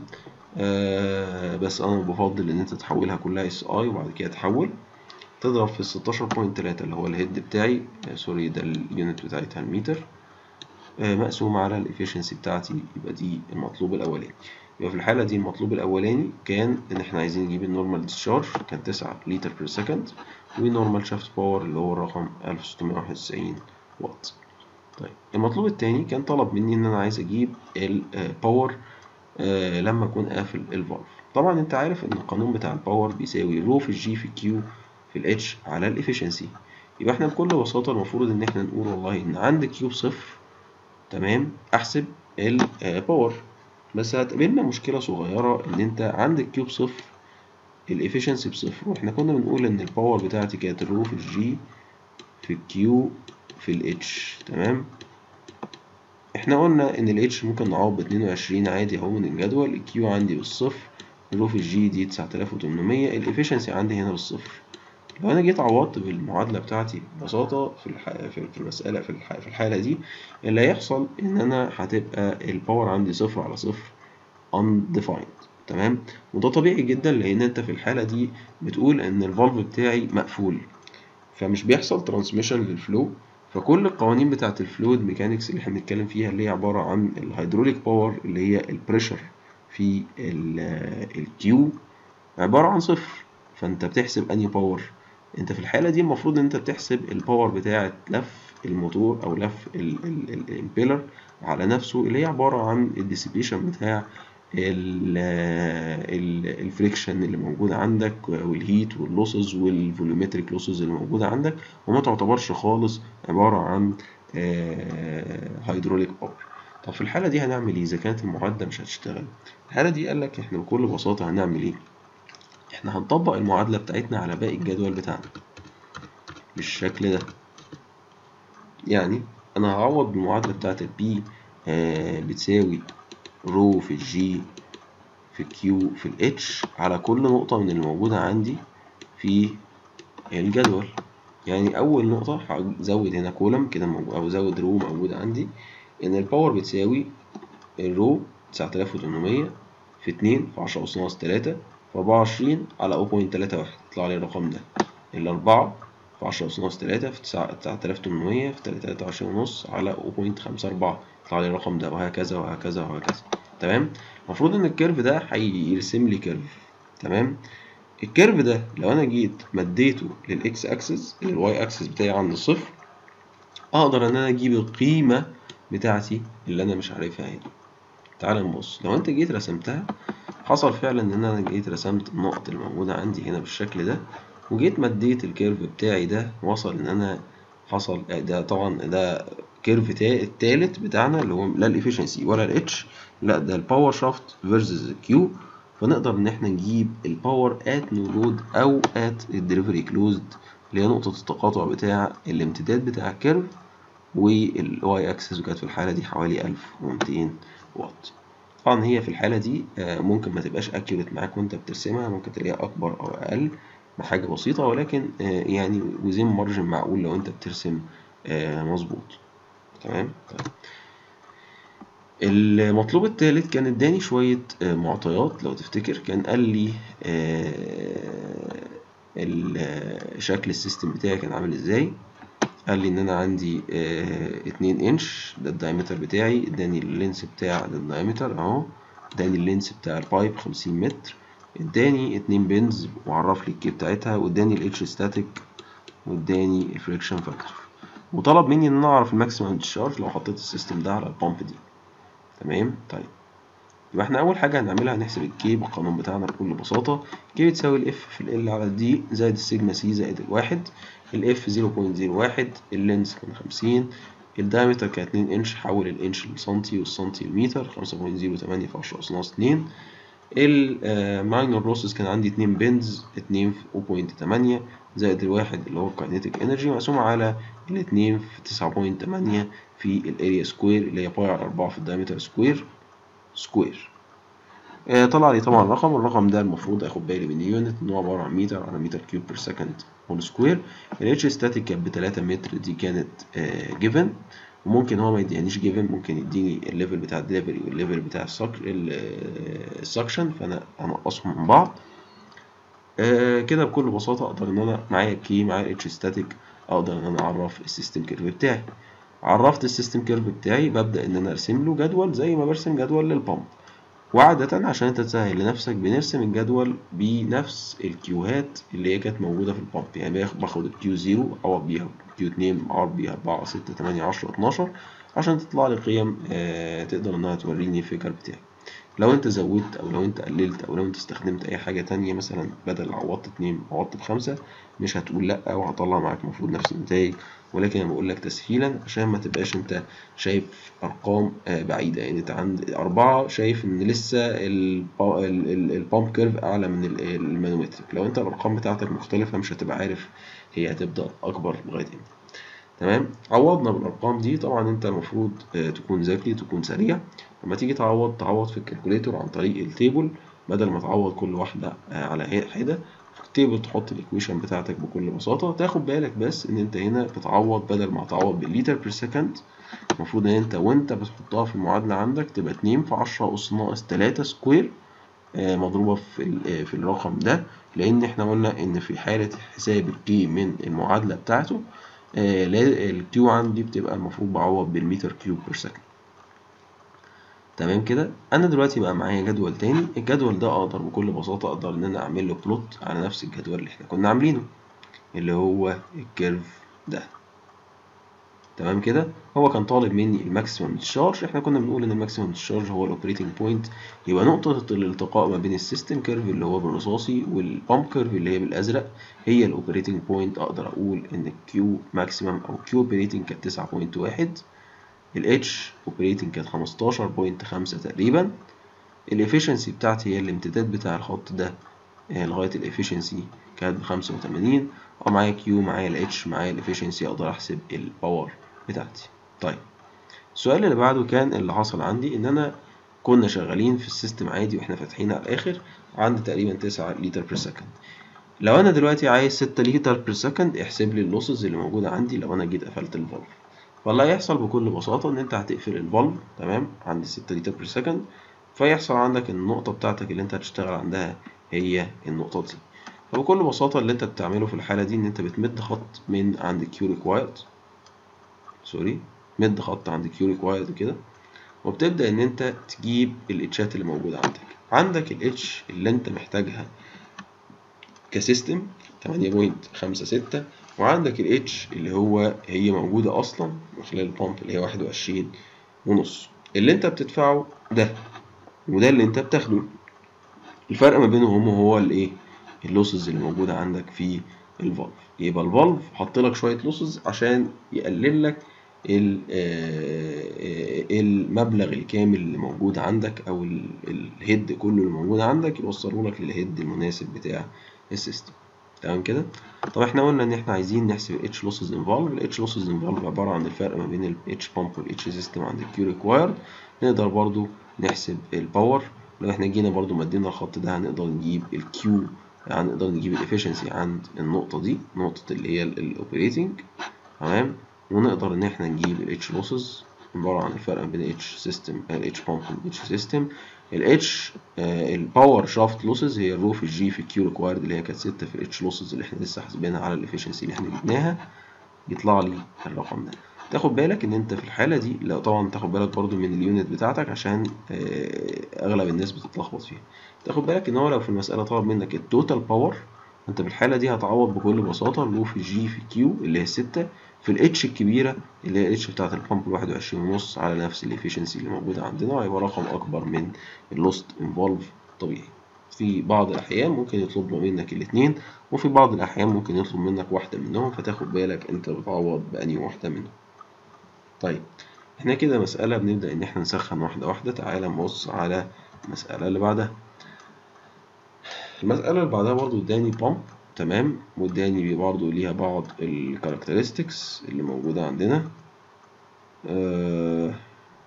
آه بس انا بفضل ان انت تحولها كلها اس اي وبعد كده تحول تضرب في الستاشر بوينت تلاتة اللي هو الهيد بتاعي آه سوري ده اليونت بتاعتها المتر مقسومة على الافشنسي بتاعتي يبقى دي المطلوب الأولاني يبقى في الحالة دي المطلوب الأولاني كان إن إحنا عايزين نجيب النورمال ديسشارج كان تسعة لتر بير سكند والنورمال شافت باور اللي هو الرقم ألف ستمية واحد وتسعين واط طيب المطلوب التاني كان طلب مني إن أنا عايز أجيب الباور لما أكون قافل الفالف طبعا أنت عارف إن القانون بتاع الباور بيساوي رو في الجي في الكيو في الاتش على الافشنسي يبقى إحنا بكل بساطة المفروض إن إحنا نقول والله إن عند كيو بصفر تمام احسب الباور بس هتقابلنا مشكله صغيره ان انت عندك كيوب صفر الافشنسي بصفر واحنا كنا بنقول ان الباور بتاعتي كانت الرو في الجي في الكيو في الاتش تمام احنا قلنا ان الاتش ممكن نعوض ب 22 عادي اهو من الجدول الكيو عندي بالصفر الرو في الجي دي 9800 الافشنسي عندي هنا بالصفر لو انا جيت عوضت بالمعادله بتاعتي ببساطه في الح... في المساله في, الح... في الحاله دي اللي هيحصل ان انا هتبقى الباور عندي صفر على صفر undefined تمام وده طبيعي جدا لان انت في الحاله دي بتقول ان الفالف بتاعي مقفول فمش بيحصل ترانسميشن للفلو فكل القوانين بتاعه الفلويد ميكانكس اللي احنا بنتكلم فيها اللي هي عباره عن الهيدروليك باور اللي هي البريشر في الكيو عباره عن صفر فانت بتحسب انهي باور انت في الحاله دي المفروض ان انت بتحسب الباور بتاعه لف الموتور او لف الامبيلر على نفسه اللي هي عباره عن الديسيبيشن بتاع الفريكشن اللي موجود عندك والهيت واللوسز والفوليومتريك لوسز اللي موجوده عندك وما تعتبرش خالص عباره عن هيدروليك باور طب في الحاله دي هنعمل ايه اذا كانت المعادله مش هتشتغل الحاله دي قال لك احنا بكل بساطه هنعمل ايه احنا هنطبق المعادلة بتاعتنا على باقي الجدول بتاعنا بالشكل ده يعني انا هعوض بالمعادلة بتاعت البي آه بتساوي رو في الجي في الكيو في الاتش على كل نقطة من اللي موجودة عندي في الجدول يعني اول نقطه هزود هنا كولم كده موجود او زود رو موجوده عندي ان الباور بتساوي الرو 9800 في 2 في 10 أس ناقص 3 في 24 على 0.31 يطلع لي الرقم ده الأربعة في 10 أس ناقص 3 في 9800 في 23 ونص على 0.54 يطلع لي الرقم ده وهكذا وهكذا وهكذا تمام المفروض إن الكيرف ده هيرسم لي كيرف تمام الكيرف ده لو أنا جيت مديته للإكس أكسس للواي أكسس بتاعي عند الصفر أقدر إن أنا أجيب القيمة بتاعتي اللي أنا مش عارفها هنا تعال نبص لو انت جيت رسمتها حصل فعلا ان انا جيت رسمت النقط اللي موجودة عندي هنا بالشكل ده وجيت مديت الكيرف بتاعي ده وصل ان انا حصل ده طبعا ده كيرف التالت بتاعنا اللي هو لا الافشنسي ولا الاتش لا ده الباور شافت فيرسز الكيو فنقدر ان احنا نجيب الباور ات نو لود او ات الدليفري كلوزد اللي هي نقطة التقاطع بتاع الامتداد بتاع الكيرف والواي اكسس وكانت في الحالة دي حوالي 1200 واط طبعا هي في الحالة دي ممكن ما تبقاش اكيوريت معاك وانت بترسمها ممكن تلاقيها اكبر او اقل بحاجة بسيطة ولكن يعني وزين مارجن معقول لو انت بترسم مظبوط تمام طيب المطلوب الثالث كان اداني شوية معطيات لو تفتكر كان قال لي شكل السيستم بتاعي كان عامل ازاي قال لي ان انا عندي اتنين انش ده الدايمتر بتاعي اداني اللينس بتاع ده الدايمتر اهو اداني اللينس بتاع البايب خمسين متر اداني اتنين بنز وعرف لي الكي بتاعتها واداني الاتش ستاتيك واداني الفريكشن فاكتور وطلب مني ان انا اعرف الماكسيمم ديشارج لو حطيت السيستم ده على البامب دي تمام طيب يبقى احنا اول حاجه هنعملها هنحسب الكي بالقانون بتاعنا بكل بساطه كي بتساوي الاف في ال على الدي زائد السيجما سي زائد الواحد الاف 0.01 اللينس كان 50 الدايمتر كان 2 انش حول الانش للسنتي والسنتي للمتر 5.08 في 10 اس ناقص 2 الماينر لوسز كان عندي 2 بنز 2 في 0.8 زائد الواحد اللي هو الكاينيتيك انرجي مقسوم على الاتنين في 9.8 في الاريا سكوير اللي هي باي على 4 في الدايمتر سكوير سكوير آه طلع لي طبعا رقم الرقم ده المفروض اخد بالي من اليونت ان هو عباره عن متر على متر كيوب بير سكند هول سكوير الاتش ستاتيك كانت ب 3 متر دي كانت جيفن آه وممكن هو ما يدينيش جيفن ممكن يديني الليفل بتاع الدليفري والليفل بتاع السكشن فانا انقصهم من بعض آه كده بكل بساطه اقدر ان انا معايا الكي معايا الاتش ستاتيك اقدر ان انا اعرف السيستم كيرف بتاعي عرفت السيستم كيرف بتاعي ببدا ان انا ارسم له جدول زي ما برسم جدول للبامب وعادة عشان انت تسهل لنفسك بنرسم الجدول بنفس الكيوهات اللي هي كانت موجودة في البامب يعني باخد الكيو زيرو اعوض بيها كيو اتنين اعوض بيها اربعة ستة تمانية عشرة اتناشر عشان تطلع لي قيم آه تقدر انها توريني الفكر بتاعي لو انت زودت او لو انت قللت او لو انت استخدمت اي حاجة تانية مثلا بدل عوضت اتنين عوضت بخمسة مش هتقول لا وهطلع معاك المفروض نفس النتائج ولكن انا بقول لك تسهيلا عشان ما تبقاش انت شايف ارقام بعيده يعني انت عند اربعه شايف ان لسه البامب كيرف اعلى من المانومتريك لو انت الارقام بتاعتك مختلفه مش هتبقى عارف هي هتبدا اكبر لغايه امتى تمام عوضنا بالارقام دي طبعا انت المفروض تكون ذكي تكون سريع لما تيجي تعوض تعوض في الكالكوليتور عن طريق التيبل بدل ما تعوض كل واحده على حده تيبل تحط الايكويشن بتاعتك بكل بساطة تاخد بالك بس ان انت هنا بتعوض بدل ما تعوض بالليتر بير سكند المفروض ان انت وانت بتحطها في المعادلة عندك تبقى اتنين في عشرة اس ناقص تلاتة سكوير مضروبة في, في الرقم ده لان احنا قلنا ان في حالة حساب الكي من المعادلة بتاعته الكيو عندي بتبقى المفروض بعوض بالمتر كيوب بير سكند تمام كده انا دلوقتي بقى معايا جدول تاني الجدول ده اقدر بكل بساطه اقدر ان انا اعمل له بلوت على نفس الجدول اللي احنا كنا عاملينه اللي هو الكيرف ده تمام كده هو كان طالب مني الماكسيمم ديشارج احنا كنا بنقول ان الماكسيمم ديشارج هو الاوبريتنج بوينت يبقى نقطه الالتقاء ما بين السيستم كيرف اللي هو بالرصاصي والبامب كيرف اللي هي بالازرق هي الاوبريتنج بوينت اقدر اقول ان الكيو ماكسيمم او كيو اوبريتنج كانت 9.1 الاتش اوبريتنج كانت 15.5 تقريبا الافشنسي بتاعتي هي الامتداد بتاع الخط ده لغايه الافشنسي كانت ب 85 ومعايا كيو معايا الاتش معايا الافشنسي اقدر احسب الباور بتاعتي طيب السؤال اللي بعده كان اللي حصل عندي ان انا كنا شغالين في السيستم عادي واحنا فاتحين على الاخر عند تقريبا 9 لتر بير سكند لو انا دلوقتي عايز 6 لتر بير سكند احسب لي اللوسز اللي موجوده عندي لو انا جيت قفلت الفالف فاللي هيحصل بكل بساطه ان انت هتقفل الفالف تمام عند 6 لتر بير سكند فيحصل عندك النقطه بتاعتك اللي انت هتشتغل عندها هي النقطه دي فبكل بساطه اللي انت بتعمله في الحاله دي ان انت بتمد خط من عند كيو ريكوايرد سوري مد خط عند كيو ريكوايرد كده وبتبدا ان انت تجيب الاتشات اللي موجوده عندك عندك الاتش اللي انت محتاجها كسيستم 8.56 وعندك الاتش اللي هو هي موجودة أصلا من خلال البامب اللي هي 21 ونص اللي أنت بتدفعه ده وده اللي أنت بتاخده الفرق ما بينهم هو الإيه؟ اللوسز اللي موجودة عندك في الفالف يبقى الفالف حط لك شوية لوسز عشان يقلل لك المبلغ الكامل اللي موجود عندك او الهيد كله اللي موجود عندك يوصله لك للهيد المناسب بتاع السيستم تمام كده طب احنا قلنا ان احنا عايزين نحسب الاتش لوسز انفولف الاتش لوسز انفولف عباره عن الفرق ما بين الاتش بامب والاتش سيستم عند الكيو ريكوايرد نقدر برضو نحسب الباور لو احنا جينا برضو مدينا الخط ده هنقدر نجيب الكيو هنقدر نجيب الافشنسي عند النقطه دي نقطه اللي هي الاوبريتنج تمام ونقدر ان احنا نجيب الاتش لوسز عباره عن الفرق بين الاتش سيستم الاتش بامب والاتش سيستم الاتش الباور شافت لوسز هي الرو في الجي في الكيو ريكوايرد اللي هي كانت 6 في الاتش لوسز اللي احنا لسه حاسبينها على الافشنسي اللي احنا جبناها يطلع لي الرقم ده تاخد بالك ان انت في الحاله دي لا طبعا تاخد بالك برضو من اليونت بتاعتك عشان اغلب الناس بتتلخبط فيها تاخد بالك ان هو لو في المساله طلب منك التوتال باور انت في الحاله دي هتعوض بكل بساطه الرو في الجي في كيو اللي هي 6 في الاتش الكبيره اللي هي الاتش بتاعت البامب الواحد وعشرين ونص على نفس الافشنسي اللي موجوده عندنا وهيبقى رقم اكبر من اللوست انفولف طبيعي في بعض الاحيان ممكن يطلب منك الاثنين وفي بعض الاحيان ممكن يطلب منك واحده منهم فتاخد بالك انت بتعوض باني واحده منهم طيب احنا كده مساله بنبدا ان احنا نسخن واحده واحده تعالى نبص على المساله اللي بعدها المساله اللي بعدها برضو اداني بامب تمام واداني برضه ليها بعض الكاركترستكس اللي موجودة عندنا آه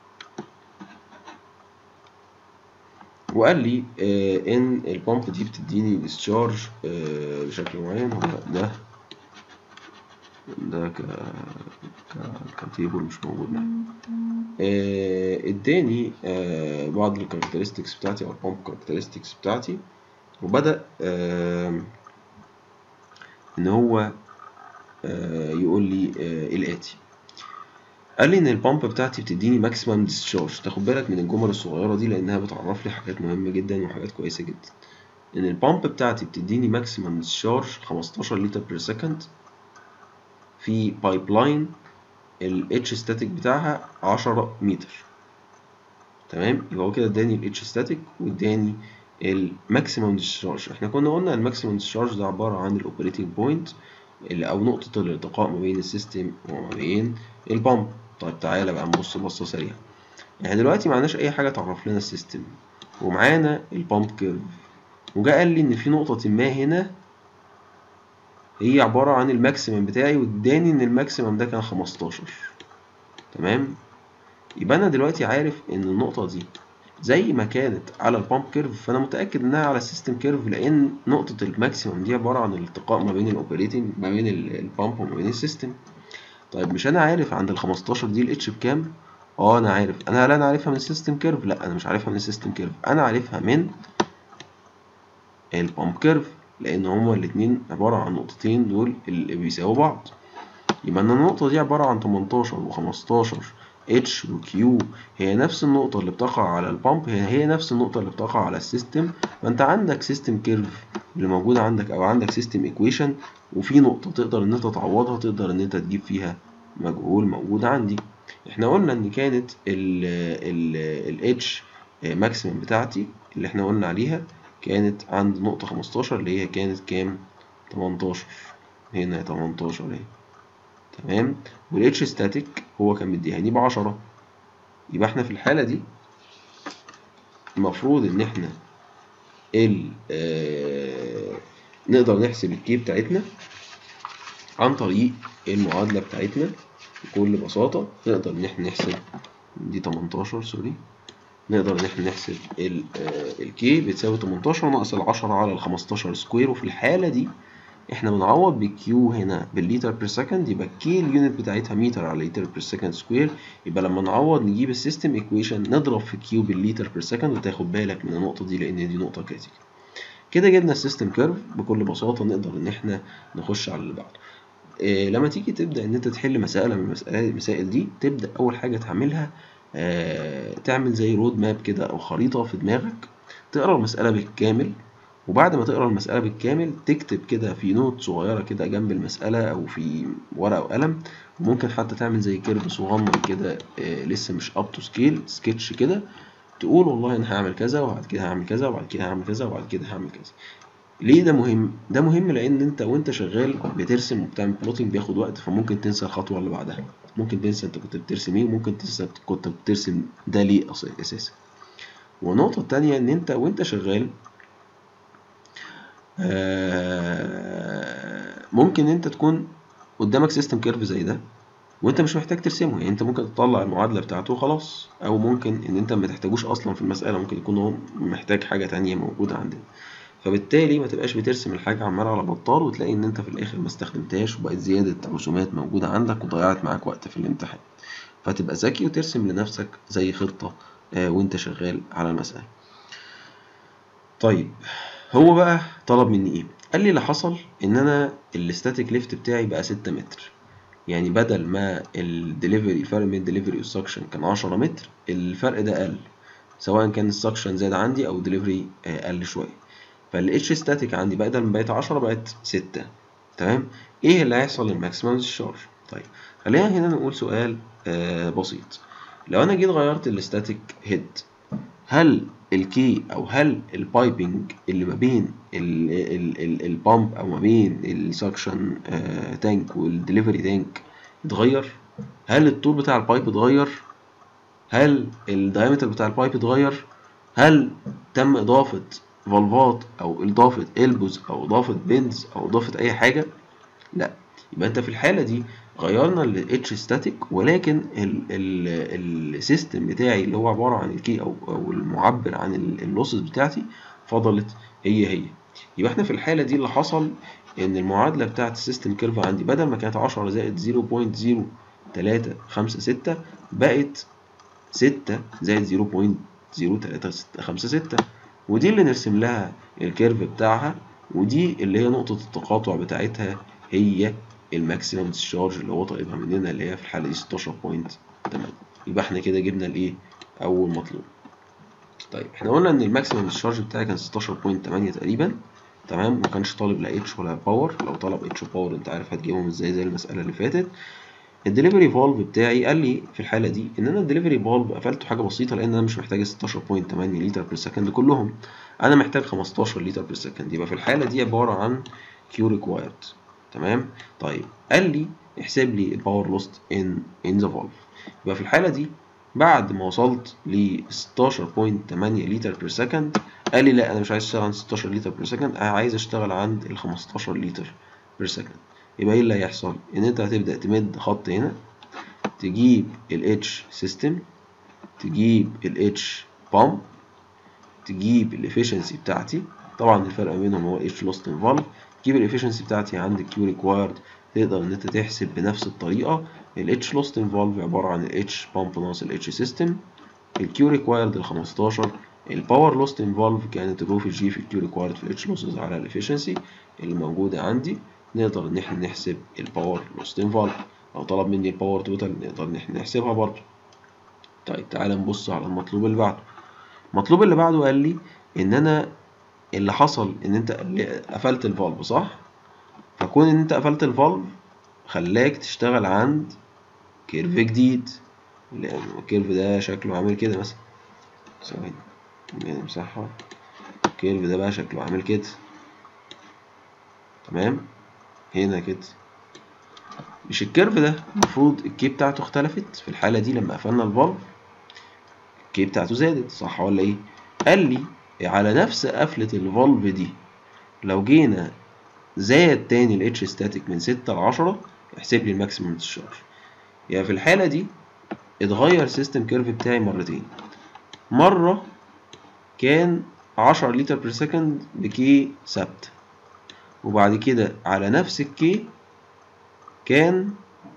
وقال لي آه ان البامب دي بتديني ديسشارج آه بشكل معين هو ده ده ك كتيبل مش موجود معايا اداني بعض الكاركترستكس بتاعتي او البامب كاركترستكس بتاعتي وبدأ ان هو يقول لي الاتي قال لي ان البامب بتاعتي بتديني ماكسيمم ديسشارج تاخد بالك من الجمل الصغيره دي لانها بتعرف لي حاجات مهمه جدا وحاجات كويسه جدا ان البامب بتاعتي بتديني ماكسيمم ديسشارج 15 لتر بير سكند في بايب لاين الاتش ستاتيك بتاعها 10 متر تمام يبقى هو كده اداني الاتش ستاتيك واداني الماكسيمم ديسشارج احنا كنا قلنا الماكسيمم ديسشارج ده عباره عن الاوبريتنج بوينت او نقطه الالتقاء ما بين السيستم وما بين البامب طيب تعالى بقى نبص بصه سريعه احنا دلوقتي معناش اي حاجه تعرف لنا السيستم ومعانا البامب كيرف وجا قال لي ان في نقطه ما هنا هي عباره عن الماكسيمم بتاعي واداني ان الماكسيمم ده كان 15 تمام يبقى انا دلوقتي عارف ان النقطه دي زي ما كانت على البامب كيرف فانا متاكد انها على السيستم كيرف لان نقطه الماكسيمم دي عباره عن الالتقاء ما بين الاوبريتنج ما بين البامب وما بين السيستم طيب مش انا عارف عند ال 15 دي الاتش بكام اه انا عارف انا هل انا عارفها من السيستم كيرف لا انا مش عارفها من السيستم كيرف انا عارفها من البامب كيرف لان هما الاتنين عباره عن نقطتين دول اللي بيساووا بعض يبقى ان النقطه دي عباره عن 18 و15 اتش وكيو هي نفس النقطة اللي بتقع على البامب هي هي نفس النقطة اللي بتقع على السيستم فانت عندك سيستم كيرف اللي موجود عندك او عندك سيستم ايكويشن وفي نقطة تقدر ان انت تعوضها تقدر ان انت تجيب فيها مجهول موجود عندي احنا قلنا ان كانت ال ال الاتش ماكسيمم بتاعتي اللي احنا قلنا عليها كانت عند نقطة 15 اللي هي كانت كام 18 هنا 18 اهي تمام والاتش ستاتيك هو كان مديهاني بعشرة يبقى احنا في الحالة دي المفروض ان احنا ال آه نقدر نحسب الكي بتاعتنا عن طريق المعادلة بتاعتنا بكل بساطة نقدر ان احنا نحسب دي 18 سوري نقدر ان احنا نحسب الكي بتساوي 18 ناقص ال 10 على ال 15 سكوير وفي الحاله دي احنا بنعوض بالكيو هنا بالليتر بير سكند يبقى الكي اليونت بتاعتها متر على لتر بير سكند سكوير يبقى لما نعوض نجيب السيستم ايكويشن نضرب في كيو بالليتر بير سكند وتاخد بالك من النقطه دي لان دي نقطه كريتيكال كده جبنا السيستم كيرف بكل بساطه نقدر ان احنا نخش على اللي بعده إيه لما تيجي تبدا ان انت تحل مساله من المسائل دي تبدا اول حاجه تعملها آه تعمل زي رود ماب كده او خريطه في دماغك تقرا المساله بالكامل وبعد ما تقرا المسألة بالكامل تكتب كده في نوت صغيرة كده جنب المسألة أو في ورقة وقلم وممكن حتى تعمل زي كيرف صغنن كده آه لسه مش اب تو سكيل سكتش كده تقول والله أنا هعمل كذا وبعد كده هعمل كذا وبعد كده هعمل كذا وبعد كده هعمل كذا ليه ده مهم؟ ده مهم لأن أنت وأنت شغال بترسم وبتعمل بلوتنج بياخد وقت فممكن تنسى الخطوة اللي بعدها ممكن تنسى أنت كنت بترسم إيه وممكن تنسى كنت بترسم ده ليه أساسا والنقطة التانية إن أنت وأنت شغال ممكن انت تكون قدامك سيستم كيرف زي ده وانت مش محتاج ترسمه يعني انت ممكن تطلع المعادله بتاعته وخلاص او ممكن ان انت ما تحتاجوش اصلا في المساله ممكن يكون هو محتاج حاجه تانية موجوده عندنا فبالتالي ما تبقاش بترسم الحاجه عمال على بطال وتلاقي ان انت في الاخر ما استخدمتهاش وبقت زياده رسومات موجوده عندك وضيعت معاك وقت في الامتحان فتبقى ذكي وترسم لنفسك زي خطه وانت شغال على المساله طيب هو بقى طلب مني ايه قال لي اللي حصل ان انا الاستاتيك ليفت بتاعي بقى 6 متر يعني بدل ما الدليفري الفرق بين الدليفري والسكشن كان 10 متر الفرق ده قل سواء كان السكشن زاد عندي او الدليفري قل شويه فالاتش ستاتيك عندي بدل ما بقت 10 بقت 6 تمام ايه اللي هيحصل للماكسيمم ديسشارج طيب خلينا هنا نقول سؤال آه بسيط لو انا جيت غيرت الاستاتيك هيد هل الكي او هل البايبنج اللي ما بين البامب او ما بين السكشن تانك والدليفري تانك اتغير هل الطول بتاع البايب اتغير هل الدايمتر بتاع البايب اتغير هل تم اضافه فالفات او اضافه البوز او اضافه بينز او اضافه اي حاجه لا يبقى انت في الحاله دي غيرنا الاتش ستاتيك ولكن السيستم بتاعي اللي هو عباره عن الكي او او المعبر عن اللوسز بتاعتي فضلت هي هي يبقى احنا في الحاله دي اللي حصل ان المعادله بتاعت السيستم كيرف عندي بدل ما كانت 10 زائد 0.0356 بقت 6 زائد 0.0356 ودي اللي نرسم لها الكيرف بتاعها ودي اللي هي نقطه التقاطع بتاعتها هي الماكسيمم ديسشارج اللي هو طالبها مننا اللي هي في الحاله دي 16.8 يبقى احنا كده جبنا الايه اول مطلوب طيب احنا قلنا ان الماكسيمم ديسشارج بتاعي كان 16.8 تقريبا تمام ما كانش طالب لا اتش ولا باور لو طلب اتش باور انت عارف هتجيبهم ازاي زي المساله اللي فاتت الدليفري فالف بتاعي قال لي في الحاله دي ان انا الدليفري فالف قفلته حاجه بسيطه لان انا مش محتاج 16.8 لتر بير سكند كلهم انا محتاج 15 لتر بير سكند يبقى في الحاله دي عباره عن كيو ريكوايرد تمام طيب قال لي احسب لي الباور لوست ان ان ذا فالف يبقى في الحاله دي بعد ما وصلت ل 16.8 لتر بير سكند قال لي لا انا مش عايز اشتغل عند 16 لتر بير سكند انا عايز اشتغل عند ال 15 لتر بير سكند يبقى ايه اللي هيحصل ان انت هتبدا تمد خط هنا تجيب الاتش سيستم تجيب الاتش بامب تجيب الافشنسي بتاعتي طبعا الفرق بينهم هو الاتش لوست ان فالف تجيب الافشنسي بتاعتي عند الكيو ريكوايرد تقدر ان انت تحسب بنفس الطريقه الاتش لوست ان فالف عباره عن الاتش بامب ناقص الاتش سيستم الكيو ريكوايرد ال 15 الباور لوست ان فالف كانت الرو في جي في الكيو ريكوايرد في الاتش لوسز على الافشنسي اللي موجوده عندي نقدر ان احنا نحسب الباور لوست ان فالف لو طلب مني الباور توتال نقدر ان احنا نحسبها برضه طيب تعالى نبص على المطلوب اللي بعده المطلوب اللي بعده قال لي ان انا اللي حصل ان انت قفلت الفالف صح فكون ان انت قفلت الفالف خلاك تشتغل عند كيرف جديد لان الكيرف ده شكله عامل كده مثلا ثواني نمسحها الكيرف ده بقى شكله عامل كده تمام هنا كده مش الكيرف ده المفروض الكي بتاعته اختلفت في الحالة دي لما قفلنا الفالف الكي بتاعته زادت صح ولا ايه قال لي على نفس قفلة الفالف دي لو جينا زاد تاني الاتش ستاتيك من ستة لعشرة احسب لي الماكسيمم ديسشارج يعني في الحالة دي اتغير السيستم كيرف بتاعي مرتين مرة كان عشرة لتر بير سكند بكي ثابتة وبعد كده على نفس الكي كان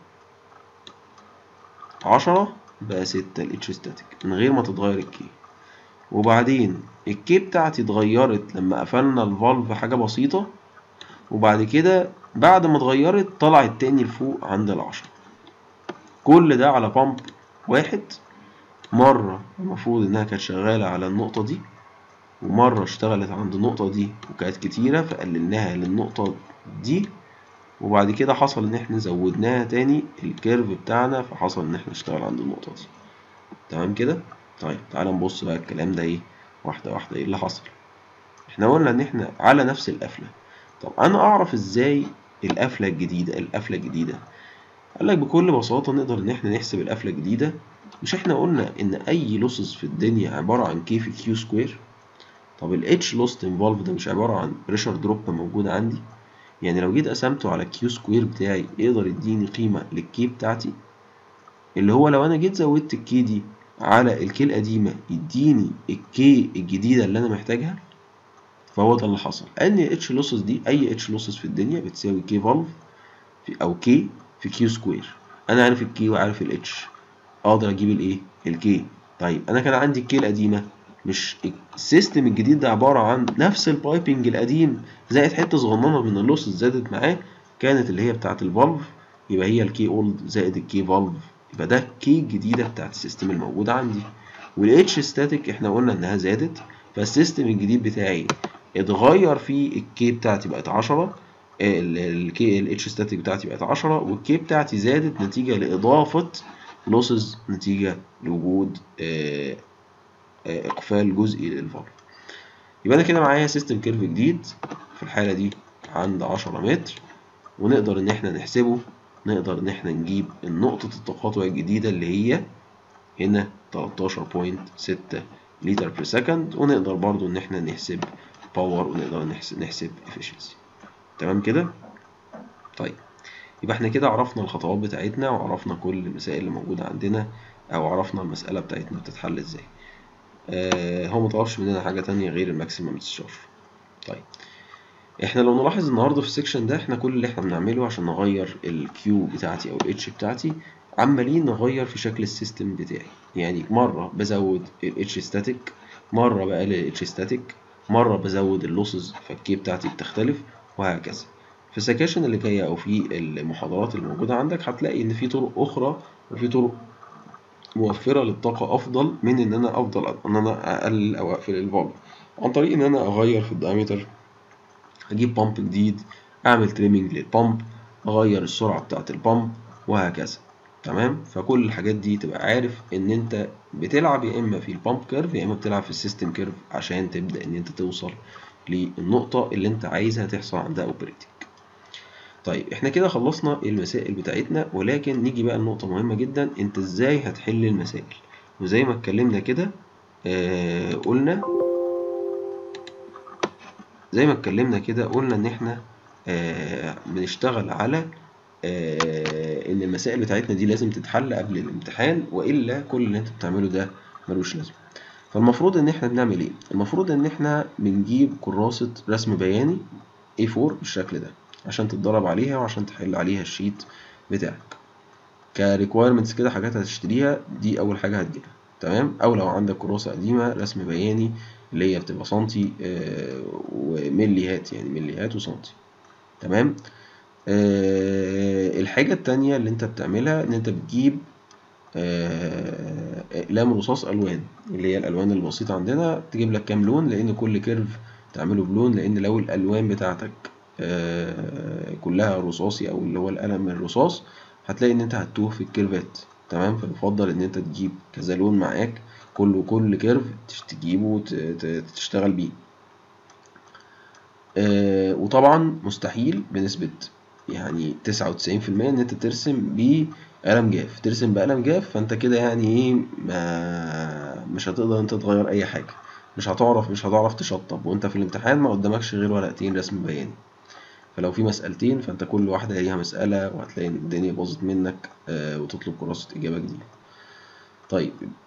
عشرة بقى ستة الاتش ستاتيك من غير ما تتغير الكي وبعدين الكي بتاعتي اتغيرت لما قفلنا الفالف حاجة بسيطة وبعد كده بعد ما اتغيرت طلعت تاني لفوق عند العشرة كل ده على بامب واحد مرة المفروض إنها كانت شغالة على النقطة دي ومرة اشتغلت عند النقطة دي وكانت كتيرة فقللناها للنقطة دي وبعد كده حصل إن احنا زودناها تاني الكيرف بتاعنا فحصل إن احنا نشتغل عند النقطة دي تمام كده؟ طيب تعالى نبص بقى الكلام ده ايه واحدة واحدة ايه اللي حصل احنا قلنا إن احنا على نفس القفلة طب أنا أعرف إزاي القفلة الجديدة القفلة الجديدة قال لك بكل بساطة نقدر إن احنا نحسب القفلة الجديدة مش احنا قلنا إن أي لوسز في الدنيا عبارة عن كي في كيو سكوير طب ال H lost involved ده مش عبارة عن pressure drop موجود عندي يعني لو جيت قسمته على الكيو سكوير بتاعي يقدر يديني قيمة للكي بتاعتي اللي هو لو أنا جيت زودت الكي دي على الكي القديمة يديني الكي الجديدة اللي أنا محتاجها فهو ده اللي حصل ان اتش لوسز دي اي اتش لوسز في الدنيا بتساوي كي فالف او كي في كيو سكوير انا عارف الكي وعارف الاتش اقدر اجيب الايه الكي طيب انا كان عندي الكي القديمه مش السيستم الجديد ده عباره عن نفس البايبنج القديم زائد حته صغننه من اللوسز زادت معاه كانت اللي هي بتاعه الفالف يبقى هي الكي اولد زائد الكي فالف يبقى ده الكي الجديده بتاعه السيستم الموجود عندي والاتش ستاتيك احنا قلنا انها زادت فالسيستم الجديد بتاعي اتغير فيه الكي بتاعتي بقت 10 الكي الاتش ستاتيك بتاعتي بقت 10 والكي بتاعتي زادت نتيجه لاضافه لوسز نتيجه لوجود اقفال جزئي للفالف يبقى انا كده معايا سيستم كيرف جديد في الحاله دي عند 10 متر ونقدر ان احنا نحسبه نقدر ان احنا نجيب نقطه التقاطع الجديده اللي هي هنا 13.6 لتر بير سكند ونقدر برضو ان احنا نحسب باور ونقدر نحسب نحسب efficiency تمام كده طيب يبقى احنا كده عرفنا الخطوات بتاعتنا وعرفنا كل المسائل اللي موجودة عندنا او عرفنا المسألة بتاعتنا بتتحل ازاي آه هو مطلبش مننا حاجة تانية غير الماكسيمم discharge طيب احنا لو نلاحظ النهاردة في السكشن ده احنا كل اللي احنا بنعمله عشان نغير الكيو بتاعتي او الاتش بتاعتي عمالين نغير في شكل السيستم بتاعي يعني مرة بزود الاتش ستاتيك مرة بقلل الاتش ستاتيك مرة بزود اللوسز فالكي بتاعتي بتختلف وهكذا في السكاشن اللي جاية أو في المحاضرات اللي موجودة عندك هتلاقي إن في طرق أخرى وفي طرق موفرة للطاقة أفضل من إن أنا أفضل إن أنا أقلل أو أقفل الفالف عن طريق إن أنا أغير في الدايمتر أجيب بامب جديد أعمل تريمينج للبامب أغير السرعة بتاعة البامب وهكذا تمام فكل الحاجات دي تبقى عارف ان انت بتلعب يا اما في البامب كيرف يا اما بتلعب في السيستم كيرف عشان تبدا ان انت توصل للنقطه اللي انت عايزها تحصل عندها اوبريتنج طيب احنا كده خلصنا المسائل بتاعتنا ولكن نيجي بقى لنقطه مهمه جدا انت ازاي هتحل المسائل وزي ما اتكلمنا كده آه قلنا زي ما اتكلمنا كده قلنا ان احنا آه بنشتغل على آه ان المسائل بتاعتنا دي لازم تتحل قبل الامتحان والا كل اللي انت بتعمله ده ملوش لازمه فالمفروض ان احنا بنعمل ايه المفروض ان احنا بنجيب كراسه رسم بياني A4 بالشكل ده عشان تتدرب عليها وعشان تحل عليها الشيت بتاعك كريكويرمنتس كده حاجات هتشتريها دي اول حاجه هتجيبها تمام او لو عندك كراسه قديمه رسم بياني اللي هي بتبقى سنتي آه ومليهات يعني مليهات وسنتي تمام آه الحاجة التانية اللي انت بتعملها ان انت بتجيب آه اقلام رصاص الوان اللي هي الالوان البسيطة عندنا تجيب لك كام لون لان كل كيرف تعمله بلون لان لو الالوان بتاعتك آه كلها رصاصي او اللي هو القلم الرصاص هتلاقي ان انت هتتوه في الكيرفات تمام فيفضل ان انت تجيب كذا لون معاك كل كل كيرف تجيبه وتشتغل بيه وطبعا مستحيل بنسبة يعني تسعة وتسعين في المية إن أنت ترسم بقلم جاف ترسم بقلم جاف فأنت كده يعني إيه ما مش هتقدر أنت تغير أي حاجة مش هتعرف مش هتعرف تشطب وأنت في الامتحان ما قدامكش غير ورقتين رسم بياني فلو في مسألتين فأنت كل واحدة ليها مسألة وهتلاقي إن الدنيا باظت منك آه وتطلب كراسة إجابة جديدة طيب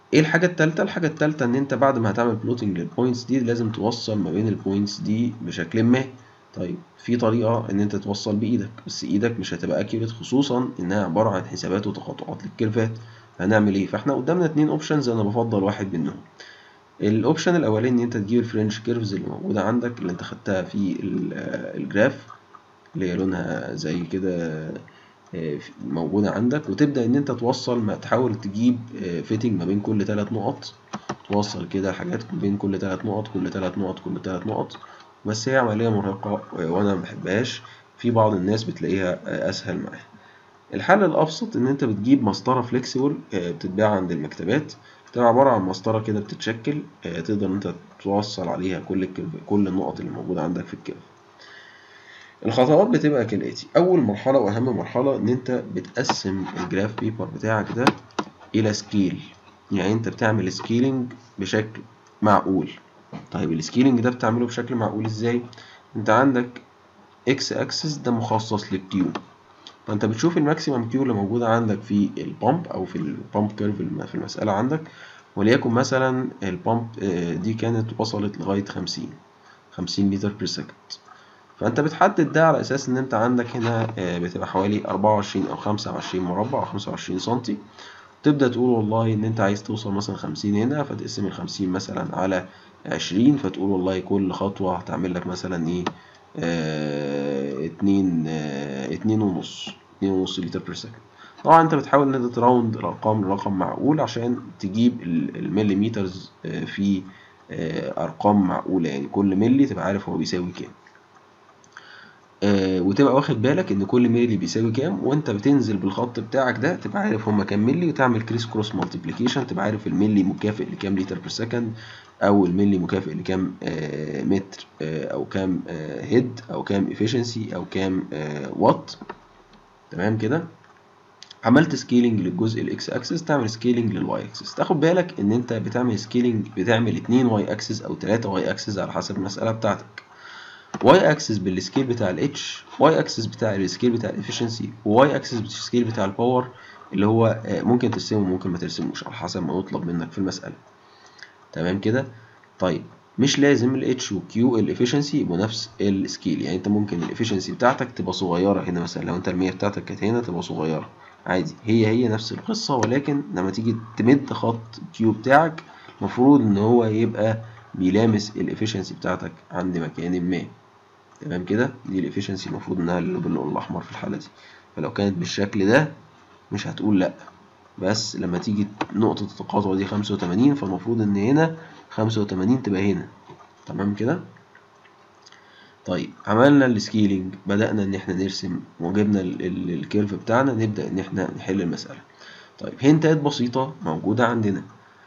ايه الحاجة التالتة؟ الحاجة التالتة ان انت بعد ما هتعمل بلوتنج للبوينتس دي لازم توصل ما بين البوينتس دي بشكل ما طيب في طريقة ان انت توصل بايدك بس ايدك مش هتبقى اكيوريت خصوصا انها عبارة عن حسابات وتقاطعات للكيرفات هنعمل ايه؟ فاحنا قدامنا اتنين اوبشنز انا بفضل واحد منهم الاوبشن الاولاني ان انت تجيب الفرنش كيرفز اللي موجودة عندك اللي انت خدتها في الجراف اللي هي لونها زي كده موجودة عندك وتبدأ إن أنت توصل ما تحاول تجيب فيتنج ما بين كل تلات نقط توصل كده حاجات بين كل تلات نقط كل تلات نقط كل تلات نقط بس هي عملية مرهقة وأنا مبحبهاش في بعض الناس بتلاقيها أسهل معاها الحل الأبسط إن أنت بتجيب مسطرة فليكسيبل بتتباع عند المكتبات بتبقى عبارة عن مسطرة كده بتتشكل تقدر إن أنت توصل عليها كل الكيرف كل النقط اللي موجودة عندك في الكيرف الخطوات بتبقى كالآتي أول مرحلة وأهم مرحلة إن أنت بتقسم الجراف بيبر بتاعك ده إلى سكيل يعني أنت بتعمل سكيلينج بشكل معقول طيب السكيلينج ده بتعمله بشكل معقول إزاي؟ أنت عندك إكس أكسس ده مخصص للكيو فأنت بتشوف الماكسيمم كيو اللي موجودة عندك في البامب أو في البامب كيرف في المسألة عندك وليكن مثلا البامب دي كانت وصلت لغاية خمسين خمسين لتر بير سكند فانت بتحدد ده على اساس ان انت عندك هنا بتبقى حوالي 24 او 25 مربع او 25 سنتي تبدا تقول والله ان انت عايز توصل مثلا 50 هنا فتقسم ال 50 مثلا على 20 فتقول والله كل خطوه هتعمل لك مثلا ايه آه اتنين آه اتنين ونص اتنين ونص لتر بير سكند طبعا انت بتحاول ان انت تراوند الارقام لرقم معقول عشان تجيب المليمترز في آه ارقام معقوله يعني كل ملي تبقى عارف هو بيساوي كام آه وتبقى واخد بالك ان كل ملي بيساوي كام وانت بتنزل بالخط بتاعك ده تبقى عارف هما كام ملي وتعمل كريس كروس مالتيبليكيشن تبقى عارف الملي مكافئ لكام لتر بير سكند او الملي مكافئ لكام آه متر آه او كام هيد او كام افيشنسي او كام وات تمام كده عملت سكيلينج للجزء الاكس اكسس تعمل سكيلينج للواي اكسس تاخد بالك ان انت بتعمل سكيلينج بتعمل 2 واي اكسس او 3 واي اكسس على حسب المساله بتاعتك واي اكسس بالسكيل بتاع الاتش واي اكسس بتاع السكيل بتاع الافشنسي وواي اكسس بالسكيل بتاع الباور اللي هو ممكن ترسمه ممكن ما ترسموش على حسب ما يطلب منك في المساله تمام كده طيب مش لازم الاتش وكيو الافشنسي يبقوا نفس السكيل يعني انت ممكن الافشنسي بتاعتك تبقى صغيره هنا مثلا لو انت المية بتاعتك كانت هنا تبقى صغيره عادي هي هي نفس القصه ولكن لما تيجي تمد خط كيو بتاعك المفروض ان هو يبقى بيلامس الافشنسي بتاعتك عند مكان ما تمام كده دي الافشنسي المفروض انها اللي باللون الاحمر في الحاله دي فلو كانت بالشكل ده مش هتقول لا بس لما تيجي نقطة التقاطع دي خمسة وتمانين فالمفروض ان هنا خمسة وتمانين تبقى هنا تمام كده طيب عملنا السكيلينج بدأنا ان احنا نرسم وجبنا الكيرف بتاعنا نبدأ ان احنا نحل المسألة طيب هنتات بسيطة موجودة عندنا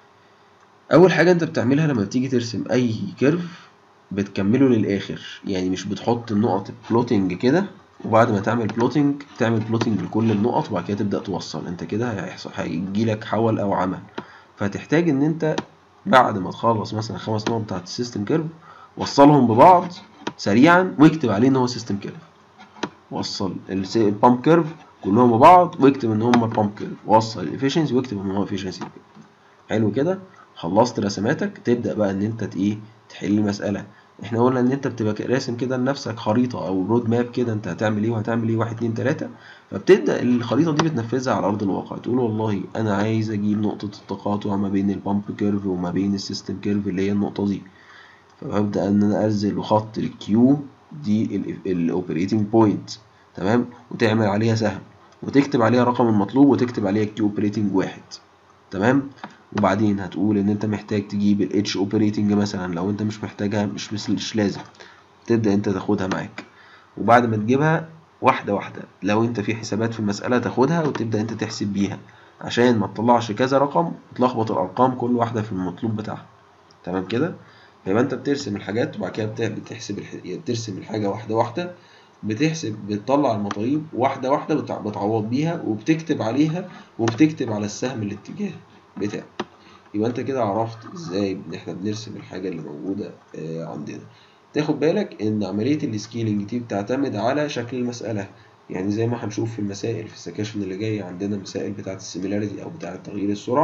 اول حاجة انت بتعملها لما بتيجي ترسم اي كيرف بتكمله للاخر يعني مش بتحط النقط بلوتنج كده وبعد ما تعمل بلوتنج تعمل بلوتنج لكل النقط وبعد كده تبدا توصل انت كده هيحصل هيجي لك حول او عمى فهتحتاج ان انت بعد ما تخلص مثلا خمس نقط بتاعت السيستم كيرف وصلهم ببعض سريعا واكتب عليه ان هو سيستم كيرف وصل البامب كيرف كلهم ببعض واكتب ان هم بامب كيرف وصل الافشنسي واكتب ان هو افشنسي حلو كده خلصت رسماتك تبدا بقى ان انت ايه تحل المساله احنا قلنا ان انت بتبقى راسم كده لنفسك خريطه او رود ماب كده انت هتعمل ايه وهتعمل ايه واحد اتنين تلاته فبتبدا الخريطه دي بتنفذها على ارض الواقع تقول والله انا عايز اجيب نقطه التقاطع ما بين البامب كيرف وما بين السيستم كيرف اللي هي النقطه دي فببدا ان انا انزل خط الكيو دي الاوبريتنج بوينت تمام وتعمل عليها سهم وتكتب عليها رقم المطلوب وتكتب عليها كيو اوبريتنج واحد تمام وبعدين هتقول ان انت محتاج تجيب الاتش اوبريتنج مثلا لو انت مش محتاجها مش مش لازم تبدا انت تاخدها معاك وبعد ما تجيبها واحده واحده لو انت في حسابات في المساله تاخدها وتبدا انت تحسب بيها عشان ما تطلعش كذا رقم وتلخبط الارقام كل واحده في المطلوب بتاعها تمام كده يبقى انت بترسم الحاجات وبعد كده بتحسب الح... بترسم الحاجه واحده واحده بتحسب بتطلع المطالب واحده واحده بتعوض بيها وبتكتب عليها وبتكتب على السهم الاتجاه بتاعك يبقى انت كده عرفت ازاي ان احنا بنرسم الحاجة اللي موجودة آه عندنا تاخد بالك ان عملية السكيلينج دي بتعتمد على شكل المسألة يعني زي ما هنشوف في المسائل في السكاشن اللي جاية عندنا مسائل بتاعة السيميلاريتي او بتاعة تغيير السرعة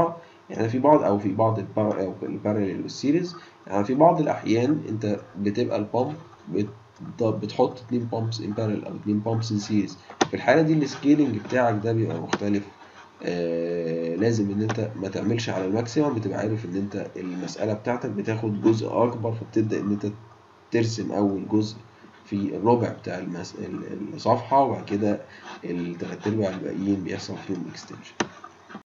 يعني في بعض او في بعض الباراليل والسيريز يعني في بعض الاحيان انت بتبقى البامب بتحط اتنين بامبس ان باراليل او اتنين بامبس ان سيريز في الحاله دي السكيلنج بتاعك ده بيبقى مختلف آه لازم ان انت ما تعملش على الماكسيمم بتبقى عارف ان انت المساله بتاعتك بتاخد جزء اكبر فبتبدا ان انت ترسم اول جزء في الربع بتاع المس... الصفحه وبعد كده التلات ارباع الباقيين بيحصل فيهم اكستنشن